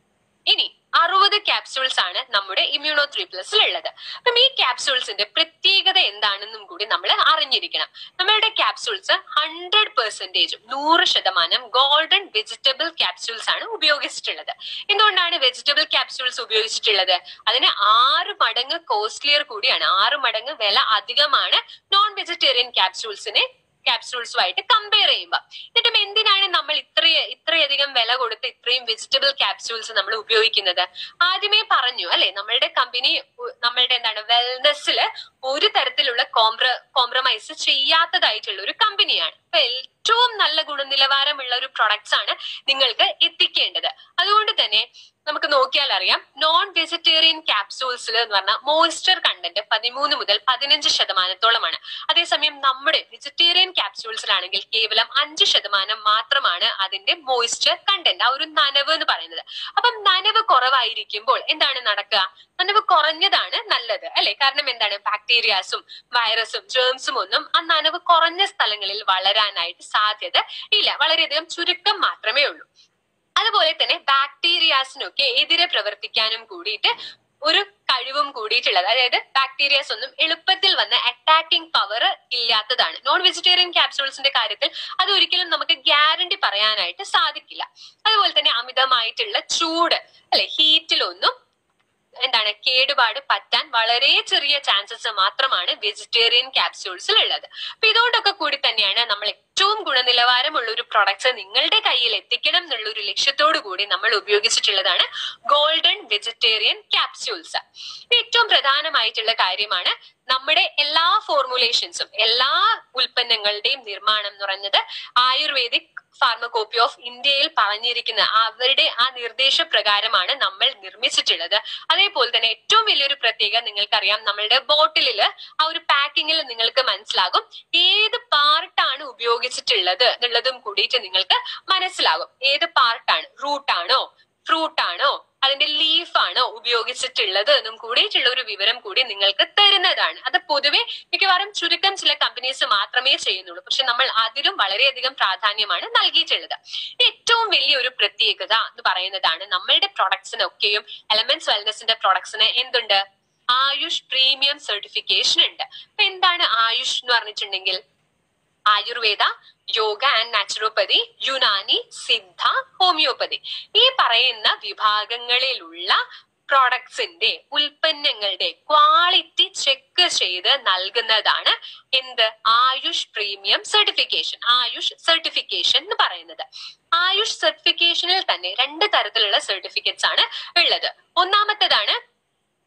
ഇനി അറുപത് ക്യാപ്സ്യൂൾസ് ആണ് നമ്മുടെ ഇമ്മ്യൂണോ ത്രീ പ്ലസിൽ ഉള്ളത് അപ്പം ഈ ക്യാപ്സ്യൂൾസിന്റെ പ്രത്യേകത എന്താണെന്നും കൂടി നമ്മൾ അറിഞ്ഞിരിക്കണം നമ്മളുടെ ക്യാപ്സ്യൂൾസ് ഹൺഡ്രഡ് പെർസെന്റേജും നൂറ് ശതമാനം ഗോൾഡൻ വെജിറ്റബിൾ ക്യാപ്സ്യൂൾസ് ആണ് ഉപയോഗിച്ചിട്ടുള്ളത് എന്തുകൊണ്ടാണ് വെജിറ്റബിൾ ക്യാപ്സ്യൂൾസ് ഉപയോഗിച്ചിട്ടുള്ളത് അതിന് ആറ് മടങ്ങ് കോസ്റ്റ്ലിയർ കൂടിയാണ് ആറ് മടങ്ങ് വില അധികമാണ് നോൺ വെജിറ്റേറിയൻ ക്യാപ്സ്യൂൾസിനെ ക്യാപ്സ്യൂൾസുമായിട്ട് കമ്പയർ ചെയ്യുമ്പോൾ എന്നിട്ടും എന്തിനാണ് നമ്മൾ ഇത്ര ഇത്രയധികം വില കൊടുത്ത് ഇത്രയും വെജിറ്റബിൾ ക്യാപ്സ്യൂൾസ് നമ്മൾ ഉപയോഗിക്കുന്നത് ആദ്യമേ പറഞ്ഞു അല്ലെ നമ്മളുടെ കമ്പനി നമ്മളുടെ എന്താണ് വെൽനെസ്സിൽ ഒരു തരത്തിലുള്ള കോംപ്ര കോംപ്രമൈസ് ചെയ്യാത്തതായിട്ടുള്ള ഒരു കമ്പനിയാണ് അപ്പൊ ഏറ്റവും നല്ല ഗുണനിലവാരമുള്ള ഒരു പ്രൊഡക്ട്സ് ആണ് നിങ്ങൾക്ക് എത്തിക്കേണ്ടത് അതുകൊണ്ട് തന്നെ നമുക്ക് നോക്കിയാൽ അറിയാം നോൺ വെജിറ്റേറിയൻ ക്യാപ്സൂൾസിൽ എന്ന് പറഞ്ഞാൽ മോയ്സ്ചർ കണ്ടന്റ് പതിമൂന്ന് മുതൽ പതിനഞ്ച് ശതമാനത്തോളമാണ് അതേസമയം നമ്മുടെ വെജിറ്റേറിയൻ ക്യാപ്സൂൾസിലാണെങ്കിൽ കേവലം അഞ്ച് ശതമാനം മാത്രമാണ് അതിന്റെ മോയ്സ്ചർ കണ്ടന്റ് ആ ഒരു നനവ് എന്ന് പറയുന്നത് അപ്പം നനവ് കുറവായിരിക്കുമ്പോൾ എന്താണ് നടക്കുക നനവ് കുറഞ്ഞതാണ് നല്ലത് അല്ലെ കാരണം എന്താണ് ബാക്ടീരിയാസും വൈറസും ജേംസും ഒന്നും ആ നനവ് കുറഞ്ഞ സ്ഥലങ്ങളിൽ വളരാനായിട്ട് സാധ്യത ഇല്ല വളരെയധികം ചുരുക്കം മാത്രമേ ഉള്ളൂ അതുപോലെ തന്നെ ബാക്ടീരിയാസിനൊക്കെ എതിരെ പ്രവർത്തിക്കാനും കൂടിയിട്ട് ഒരു കഴിവും കൂടിയിട്ടുള്ളത് അതായത് ബാക്ടീരിയാസ് ഒന്നും എളുപ്പത്തിൽ വന്ന് അറ്റാക്കിംഗ് പവർ ഇല്ലാത്തതാണ് നോൺ വെജിറ്റേറിയൻ ക്യാപ്സൂൾസിന്റെ കാര്യത്തിൽ അത് ഒരിക്കലും നമുക്ക് ഗ്യാരണ്ടി പറയാനായിട്ട് സാധിക്കില്ല അതുപോലെ തന്നെ അമിതമായിട്ടുള്ള ചൂട് അല്ലെ ഹീറ്റിലൊന്നും എന്താണ് കേടുപാട് പറ്റാൻ വളരെ ചെറിയ ചാൻസസ് മാത്രമാണ് വെജിറ്റേറിയൻ ക്യാപ്സ്യൂൾസിൽ ഉള്ളത് അപ്പൊ ഇതുകൊണ്ടൊക്കെ കൂടി തന്നെയാണ് നമ്മൾ ഏറ്റവും ഗുണനിലവാരമുള്ള ഒരു പ്രൊഡക്ട്സ് നിങ്ങളുടെ കയ്യിൽ എത്തിക്കണം എന്നുള്ള ഒരു ലക്ഷ്യത്തോടു കൂടി നമ്മൾ ഉപയോഗിച്ചിട്ടുള്ളതാണ് ഗോൾഡൻ വെജിറ്റേറിയൻ ക്യാപ്സ്യൂൾസ് ഏറ്റവും പ്രധാനമായിട്ടുള്ള കാര്യമാണ് നമ്മുടെ എല്ലാ ഫോർമുലേഷൻസും എല്ലാ ഉൽപ്പന്നങ്ങളുടെയും നിർമ്മാണം എന്ന് പറയുന്നത് ആയുർവേദിക് ഫാർമകോപ്പി ഓഫ് ഇന്ത്യയിൽ പറഞ്ഞിരിക്കുന്ന അവരുടെ ആ നിർദ്ദേശപ്രകാരമാണ് നമ്മൾ നിർമ്മിച്ചിട്ടുള്ളത് അതേപോലെ തന്നെ ഏറ്റവും വലിയൊരു പ്രത്യേകത നിങ്ങൾക്കറിയാം നമ്മളുടെ ബോട്ടിലില് ആ ഒരു പാക്കിങ്ങിൽ നിങ്ങൾക്ക് മനസ്സിലാകും ഏത് പാർട്ടാണ് ഉപയോഗിച്ചിട്ടുള്ളത് എന്നുള്ളതും കൂടിയിട്ട് നിങ്ങൾക്ക് മനസ്സിലാകും ഏത് പാർട്ടാണ് റൂട്ടാണോ ഫ്രൂട്ടാണോ അതിന്റെ ലീഫാണോ ഉപയോഗിച്ചിട്ടുള്ളത് എന്നും കൂടിയിട്ടുള്ള ഒരു വിവരം കൂടി നിങ്ങൾക്ക് തരുന്നതാണ് അത് പൊതുവെ മിക്കവാറും ചുരുക്കം ചില കമ്പനീസ് മാത്രമേ ചെയ്യുന്നുള്ളൂ പക്ഷെ നമ്മൾ അതിലും വളരെയധികം പ്രാധാന്യമാണ് നൽകിയിട്ടുള്ളത് ഏറ്റവും വലിയ ഒരു പ്രത്യേകത എന്ന് പറയുന്നതാണ് നമ്മളുടെ പ്രൊഡക്ട്സിനൊക്കെയും എലമെന്റ്സ് വെൽനെസിന്റെ പ്രൊഡക്ട്സിന് എന്തുണ്ട് ആയുഷ് പ്രീമിയം സർട്ടിഫിക്കേഷൻ ഉണ്ട് അപ്പൊ എന്താണ് ആയുഷ് എന്ന് പറഞ്ഞിട്ടുണ്ടെങ്കിൽ Ayurveda yoga and naturopathy Unani Siddha homeopathy ഈ പറയുന്ന വിഭാഗങ്ങളിലുള്ള പ്രോഡക്ട്സിന്റെ ഉൽപ്പന്നങ്ങളുടെ ക്വാളിറ്റി ചെക്ക് ചെയ്ത് നൽകുന്നതാണ് എന്ത് AYUSH premium certification AYUSH certification എന്ന് പറയുന്നത് ആയുഷ് സർട്ടിഫിക്കേഷനിൽ തന്നെ രണ്ട് തരത്തിലുള്ള സർട്ടിഫിക്കറ്റ്സ് ആണ് ഉള്ളത് ഒന്നാമത്തേതാണ്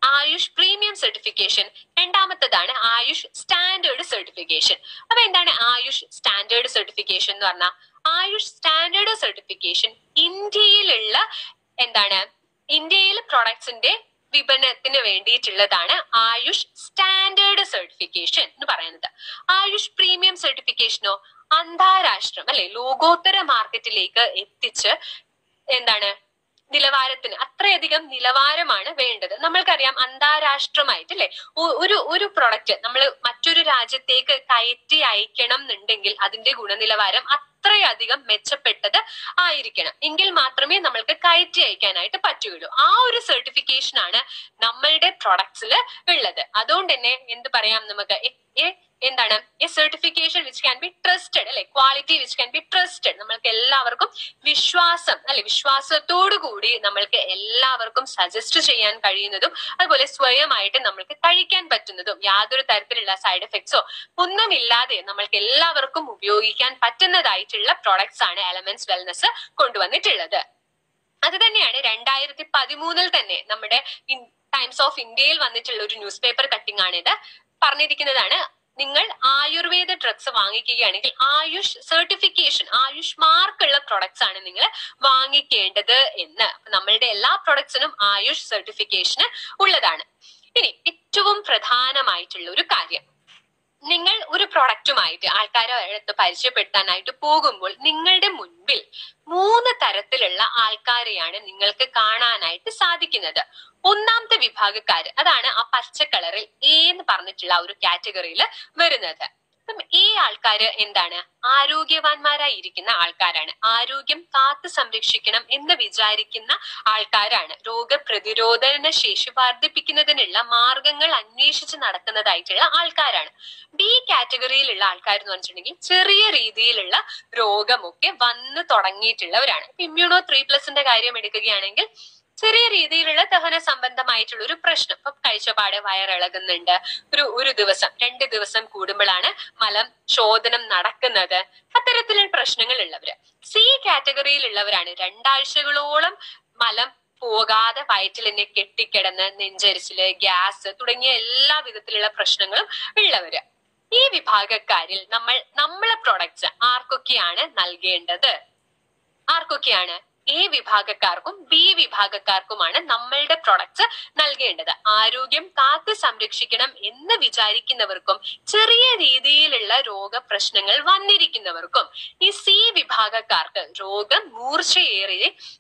ആയുഷ് പ്രീമിയം സർട്ടിഫിക്കേഷൻ രണ്ടാമത്തതാണ് ആയുഷ് സ്റ്റാൻഡേർഡ് സർട്ടിഫിക്കേഷൻ അപ്പൊ എന്താണ് ആയുഷ് സ്റ്റാൻഡേർഡ് സർട്ടിഫിക്കേഷൻ എന്ന് പറഞ്ഞാൽ ആയുഷ് സ്റ്റാൻഡേർഡ് സർട്ടിഫിക്കേഷൻ ഇന്ത്യയിലുള്ള എന്താണ് ഇന്ത്യയിൽ പ്രൊഡക്ട്സിന്റെ വിപണനത്തിന് വേണ്ടിയിട്ടുള്ളതാണ് ആയുഷ് സ്റ്റാൻഡേർഡ് സർട്ടിഫിക്കേഷൻ എന്ന് പറയുന്നത് ആയുഷ് പ്രീമിയം സർട്ടിഫിക്കേഷനോ അന്താരാഷ്ട്രം അല്ലെ ലോകോത്തര മാർക്കറ്റിലേക്ക് എത്തിച്ച് എന്താണ് നിലവാരത്തിന് അത്രയധികം നിലവാരമാണ് വേണ്ടത് നമ്മൾക്കറിയാം അന്താരാഷ്ട്രമായിട്ട് അല്ലെ ഒരു ഒരു പ്രൊഡക്റ്റ് നമ്മൾ മറ്റൊരു രാജ്യത്തേക്ക് കയറ്റി അയക്കണം എന്നുണ്ടെങ്കിൽ അതിന്റെ ഗുണനിലവാരം അത്രയധികം മെച്ചപ്പെട്ടത് ആയിരിക്കണം എങ്കിൽ മാത്രമേ നമ്മൾക്ക് കയറ്റി അയക്കാനായിട്ട് പറ്റുകയുള്ളൂ ആ ഒരു സർട്ടിഫിക്കേഷൻ ആണ് നമ്മളുടെ പ്രൊഡക്ട്സിൽ ഉള്ളത് അതുകൊണ്ട് തന്നെ എന്ത് പറയാം നമുക്ക് എന്താണ് a certification which can be trusted അല്ലെ quality which can be trusted നമ്മൾക്ക് എല്ലാവർക്കും വിശ്വാസം അല്ലെ വിശ്വാസത്തോടു കൂടി നമ്മൾക്ക് എല്ലാവർക്കും സജസ്റ്റ് ചെയ്യാൻ കഴിയുന്നതും അതുപോലെ സ്വയമായിട്ട് നമ്മൾക്ക് കഴിക്കാൻ പറ്റുന്നതും യാതൊരു തരത്തിലുള്ള സൈഡ് എഫക്ട്സോ ഒന്നുമില്ലാതെ നമ്മൾക്ക് എല്ലാവർക്കും ഉപയോഗിക്കാൻ പറ്റുന്നതായിട്ടുള്ള പ്രോഡക്ട്സ് ആണ് എലമെന്റ്സ് വെൽനസ് കൊണ്ടുവന്നിട്ടുള്ളത് അത് തന്നെയാണ് രണ്ടായിരത്തി പതിമൂന്നിൽ തന്നെ നമ്മുടെ ടൈംസ് ഓഫ് ഇന്ത്യയിൽ വന്നിട്ടുള്ള ഒരു ന്യൂസ് പേപ്പർ കട്ടിംഗ് ആണിത് പറഞ്ഞിരിക്കുന്നതാണ് നിങ്ങൾ ആയുർവേദ ഡ്രഗ്സ് വാങ്ങിക്കുകയാണെങ്കിൽ ആയുഷ് സർട്ടിഫിക്കേഷൻ ആയുഷ് മാർക്ക് ഉള്ള പ്രൊഡക്ട്സ് ആണ് നിങ്ങൾ വാങ്ങിക്കേണ്ടത് എന്ന് നമ്മളുടെ എല്ലാ പ്രൊഡക്ട്സിനും ആയുഷ് സർട്ടിഫിക്കേഷന് ഉള്ളതാണ് ഇനി ഏറ്റവും പ്രധാനമായിട്ടുള്ള ഒരു കാര്യം നിങ്ങൾ ഒരു പ്രൊഡക്റ്റുമായിട്ട് ആൾക്കാരെ അടുത്ത് പരിചയപ്പെടുത്താനായിട്ട് പോകുമ്പോൾ നിങ്ങളുടെ മുൻപിൽ മൂന്ന് തരത്തിലുള്ള ആൾക്കാരെയാണ് നിങ്ങൾക്ക് കാണാനായിട്ട് സാധിക്കുന്നത് ഒന്നാമത്തെ വിഭാഗക്കാര് അതാണ് ആ പച്ച കളറിൽ എ എന്ന് പറഞ്ഞിട്ടുള്ള ഒരു കാറ്റഗറിയിൽ വരുന്നത് അപ്പം ഈ ആൾക്കാര് എന്താണ് ആരോഗ്യവാന്മാരായി ഇരിക്കുന്ന ആൾക്കാരാണ് ആരോഗ്യം കാത്തു സംരക്ഷിക്കണം എന്ന് വിചാരിക്കുന്ന ആൾക്കാരാണ് രോഗപ്രതിരോധന ശേഷി വർദ്ധിപ്പിക്കുന്നതിനുള്ള മാർഗങ്ങൾ അന്വേഷിച്ച് നടക്കുന്നതായിട്ടുള്ള ആൾക്കാരാണ് ബി കാറ്റഗറിയിലുള്ള ആൾക്കാർ എന്ന് പറഞ്ഞിട്ടുണ്ടെങ്കിൽ ചെറിയ രീതിയിലുള്ള രോഗമൊക്കെ വന്നു തുടങ്ങിയിട്ടുള്ളവരാണ് ഇമ്മ്യൂണോ ത്രീ പ്ലസിന്റെ കാര്യം എടുക്കുകയാണെങ്കിൽ ചെറിയ രീതിയിലുള്ള ദഹന സംബന്ധമായിട്ടുള്ള ഒരു പ്രശ്നം ഇപ്പൊ കഴിച്ചപാട് വയറിളകുന്നുണ്ട് ഒരു ഒരു ദിവസം രണ്ട് ദിവസം കൂടുമ്പോഴാണ് മലം ശോധനം നടക്കുന്നത് അത്തരത്തിലുള്ള പ്രശ്നങ്ങൾ ഉള്ളവര് സി കാറ്റഗറിയിലുള്ളവരാണ് രണ്ടാഴ്ചകളോളം മലം പോകാതെ വയറ്റിൽ തന്നെ കെട്ടിക്കിടന്ന് നെഞ്ചരിച്ചില് ഗ്യാസ് തുടങ്ങിയ എല്ലാ വിധത്തിലുള്ള പ്രശ്നങ്ങളും ഉള്ളവര് ഈ വിഭാഗക്കാരിൽ നമ്മൾ നമ്മളെ പ്രൊഡക്ട്സ് ആർക്കൊക്കെയാണ് നൽകേണ്ടത് ആർക്കൊക്കെയാണ് എ വിഭാഗക്കാർക്കും ബി വിഭാഗക്കാർക്കുമാണ് നമ്മളുടെ പ്രൊഡക്ട്സ് നൽകേണ്ടത് ആരോഗ്യം കാത്തു സംരക്ഷിക്കണം എന്ന് വിചാരിക്കുന്നവർക്കും ചെറിയ രീതിയിലുള്ള രോഗപ്രശ്നങ്ങൾ വന്നിരിക്കുന്നവർക്കും ഈ സി വിഭാഗക്കാർക്ക് രോഗം മൂർച്ചയേറി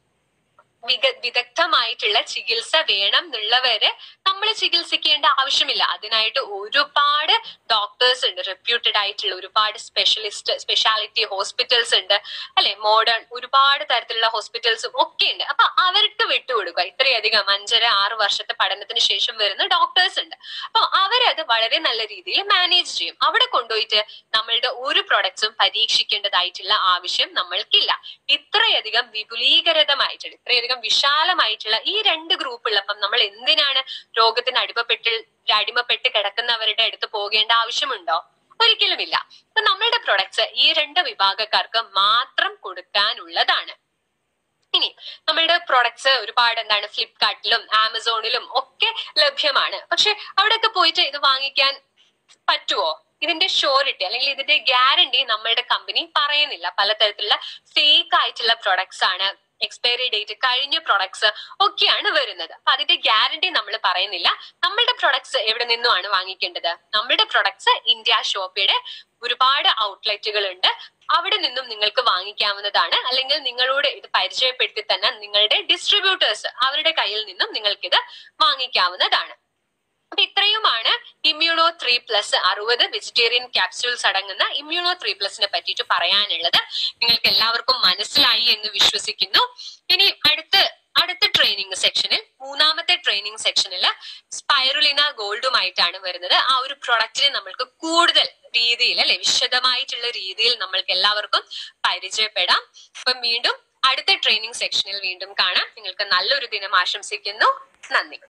വിക വിദഗ്ധമായിട്ടുള്ള ചികിത്സ വേണം എന്നുള്ളവരെ നമ്മൾ ചികിത്സിക്കേണ്ട ആവശ്യമില്ല അതിനായിട്ട് ഒരുപാട് ഡോക്ടേഴ്സ് ഉണ്ട് റെപ്യൂട്ടഡ് ആയിട്ടുള്ള ഒരുപാട് സ്പെഷ്യലിസ്റ്റ് സ്പെഷ്യാലിറ്റി ഹോസ്പിറ്റൽസ് ഉണ്ട് അല്ലെ മോഡേൺ ഒരുപാട് തരത്തിലുള്ള ഹോസ്പിറ്റൽസും ഒക്കെ ഉണ്ട് അപ്പൊ അവർക്ക് വിട്ടുകൊടുക്കുക ഇത്രയധികം അഞ്ചര ആറ് വർഷത്തെ പഠനത്തിന് ശേഷം വരുന്ന ഡോക്ടേഴ്സ് ഉണ്ട് അപ്പൊ അവരത് വളരെ നല്ല രീതിയിൽ മാനേജ് ചെയ്യും അവിടെ കൊണ്ടുപോയിട്ട് നമ്മളുടെ ഒരു പ്രൊഡക്ട്സും പരീക്ഷിക്കേണ്ടതായിട്ടുള്ള ആവശ്യം നമ്മൾക്കില്ല ഇത്രയധികം വിപുലീകൃതമായിട്ടുള്ള ഇത്രയധികം വിശാലമായിട്ടുള്ള ഈ രണ്ട് ഗ്രൂപ്പ് ഉള്ളപ്പം നമ്മൾ എന്തിനാണ് രോഗത്തിന് അടിമപ്പെട്ട് അടിമപ്പെട്ട് കിടക്കുന്നവരുടെ അടുത്ത് പോകേണ്ട ആവശ്യമുണ്ടോ ഒരിക്കലുമില്ല അപ്പൊ നമ്മളുടെ പ്രൊഡക്ട്സ് ഈ രണ്ട് വിഭാഗക്കാർക്ക് മാത്രം കൊടുക്കാനുള്ളതാണ് ഇനി നമ്മളുടെ പ്രൊഡക്ട്സ് ഒരുപാട് എന്താണ് ഫ്ലിപ്കാർട്ടിലും ആമസോണിലും ഒക്കെ ലഭ്യമാണ് പക്ഷെ അവിടെയൊക്കെ പോയിട്ട് ഇത് വാങ്ങിക്കാൻ പറ്റുമോ ഇതിന്റെ ഷോറിറ്റി അല്ലെങ്കിൽ ഇതിന്റെ ഗ്യാരണ്ടി നമ്മളുടെ കമ്പനി പറയുന്നില്ല പലതരത്തിലുള്ള ഫേക്ക് ആയിട്ടുള്ള പ്രൊഡക്ട്സ് ആണ് എക്സ്പയറി ഡേറ്റ് കഴിഞ്ഞ പ്രൊഡക്ട്സ് ഒക്കെയാണ് വരുന്നത് അപ്പൊ അതിന്റെ ഗ്യാരണ്ടി നമ്മൾ പറയുന്നില്ല നമ്മളുടെ പ്രൊഡക്ട്സ് എവിടെ നിന്നുമാണ് വാങ്ങിക്കേണ്ടത് നമ്മളുടെ പ്രൊഡക്ട്സ് ഇന്ത്യ ഷോപ്പിയുടെ ഒരുപാട് ഔട്ട്ലെറ്റുകൾ ഉണ്ട് അവിടെ നിന്നും നിങ്ങൾക്ക് വാങ്ങിക്കാവുന്നതാണ് അല്ലെങ്കിൽ നിങ്ങളോട് ഇത് പരിചയപ്പെടുത്തി തന്നെ നിങ്ങളുടെ ഡിസ്ട്രിബ്യൂട്ടേഴ്സ് അവരുടെ കയ്യിൽ നിന്നും നിങ്ങൾക്കിത് വാങ്ങിക്കാവുന്നതാണ് അപ്പൊ ഇത്രയുമാണ് ഇമ്മ്യൂണോ ത്രീ പ്ലസ് അറുപത് വെജിറ്റേറിയൻ ക്യാപ്സ്യൂൾസ് അടങ്ങുന്ന ഇമ്മ്യൂണോ ത്രീ പ്ലസിനെ പറ്റിയിട്ട് പറയാനുള്ളത് നിങ്ങൾക്ക് എല്ലാവർക്കും മനസ്സിലായി എന്ന് വിശ്വസിക്കുന്നു ഇനി അടുത്ത അടുത്ത ട്രെയിനിങ് സെക്ഷനിൽ മൂന്നാമത്തെ ട്രെയിനിങ് സെക്ഷനിൽ സ്പൈറുലിന ഗോൾഡുമായിട്ടാണ് വരുന്നത് ആ ഒരു പ്രൊഡക്റ്റിനെ നമ്മൾക്ക് കൂടുതൽ രീതിയിൽ അല്ലെ വിശദമായിട്ടുള്ള രീതിയിൽ നമ്മൾക്ക് എല്ലാവർക്കും പരിചയപ്പെടാം അപ്പം വീണ്ടും അടുത്ത ട്രെയിനിങ് സെക്ഷനിൽ വീണ്ടും കാണാം നിങ്ങൾക്ക് നല്ലൊരു ദിനം ആശംസിക്കുന്നു നന്ദി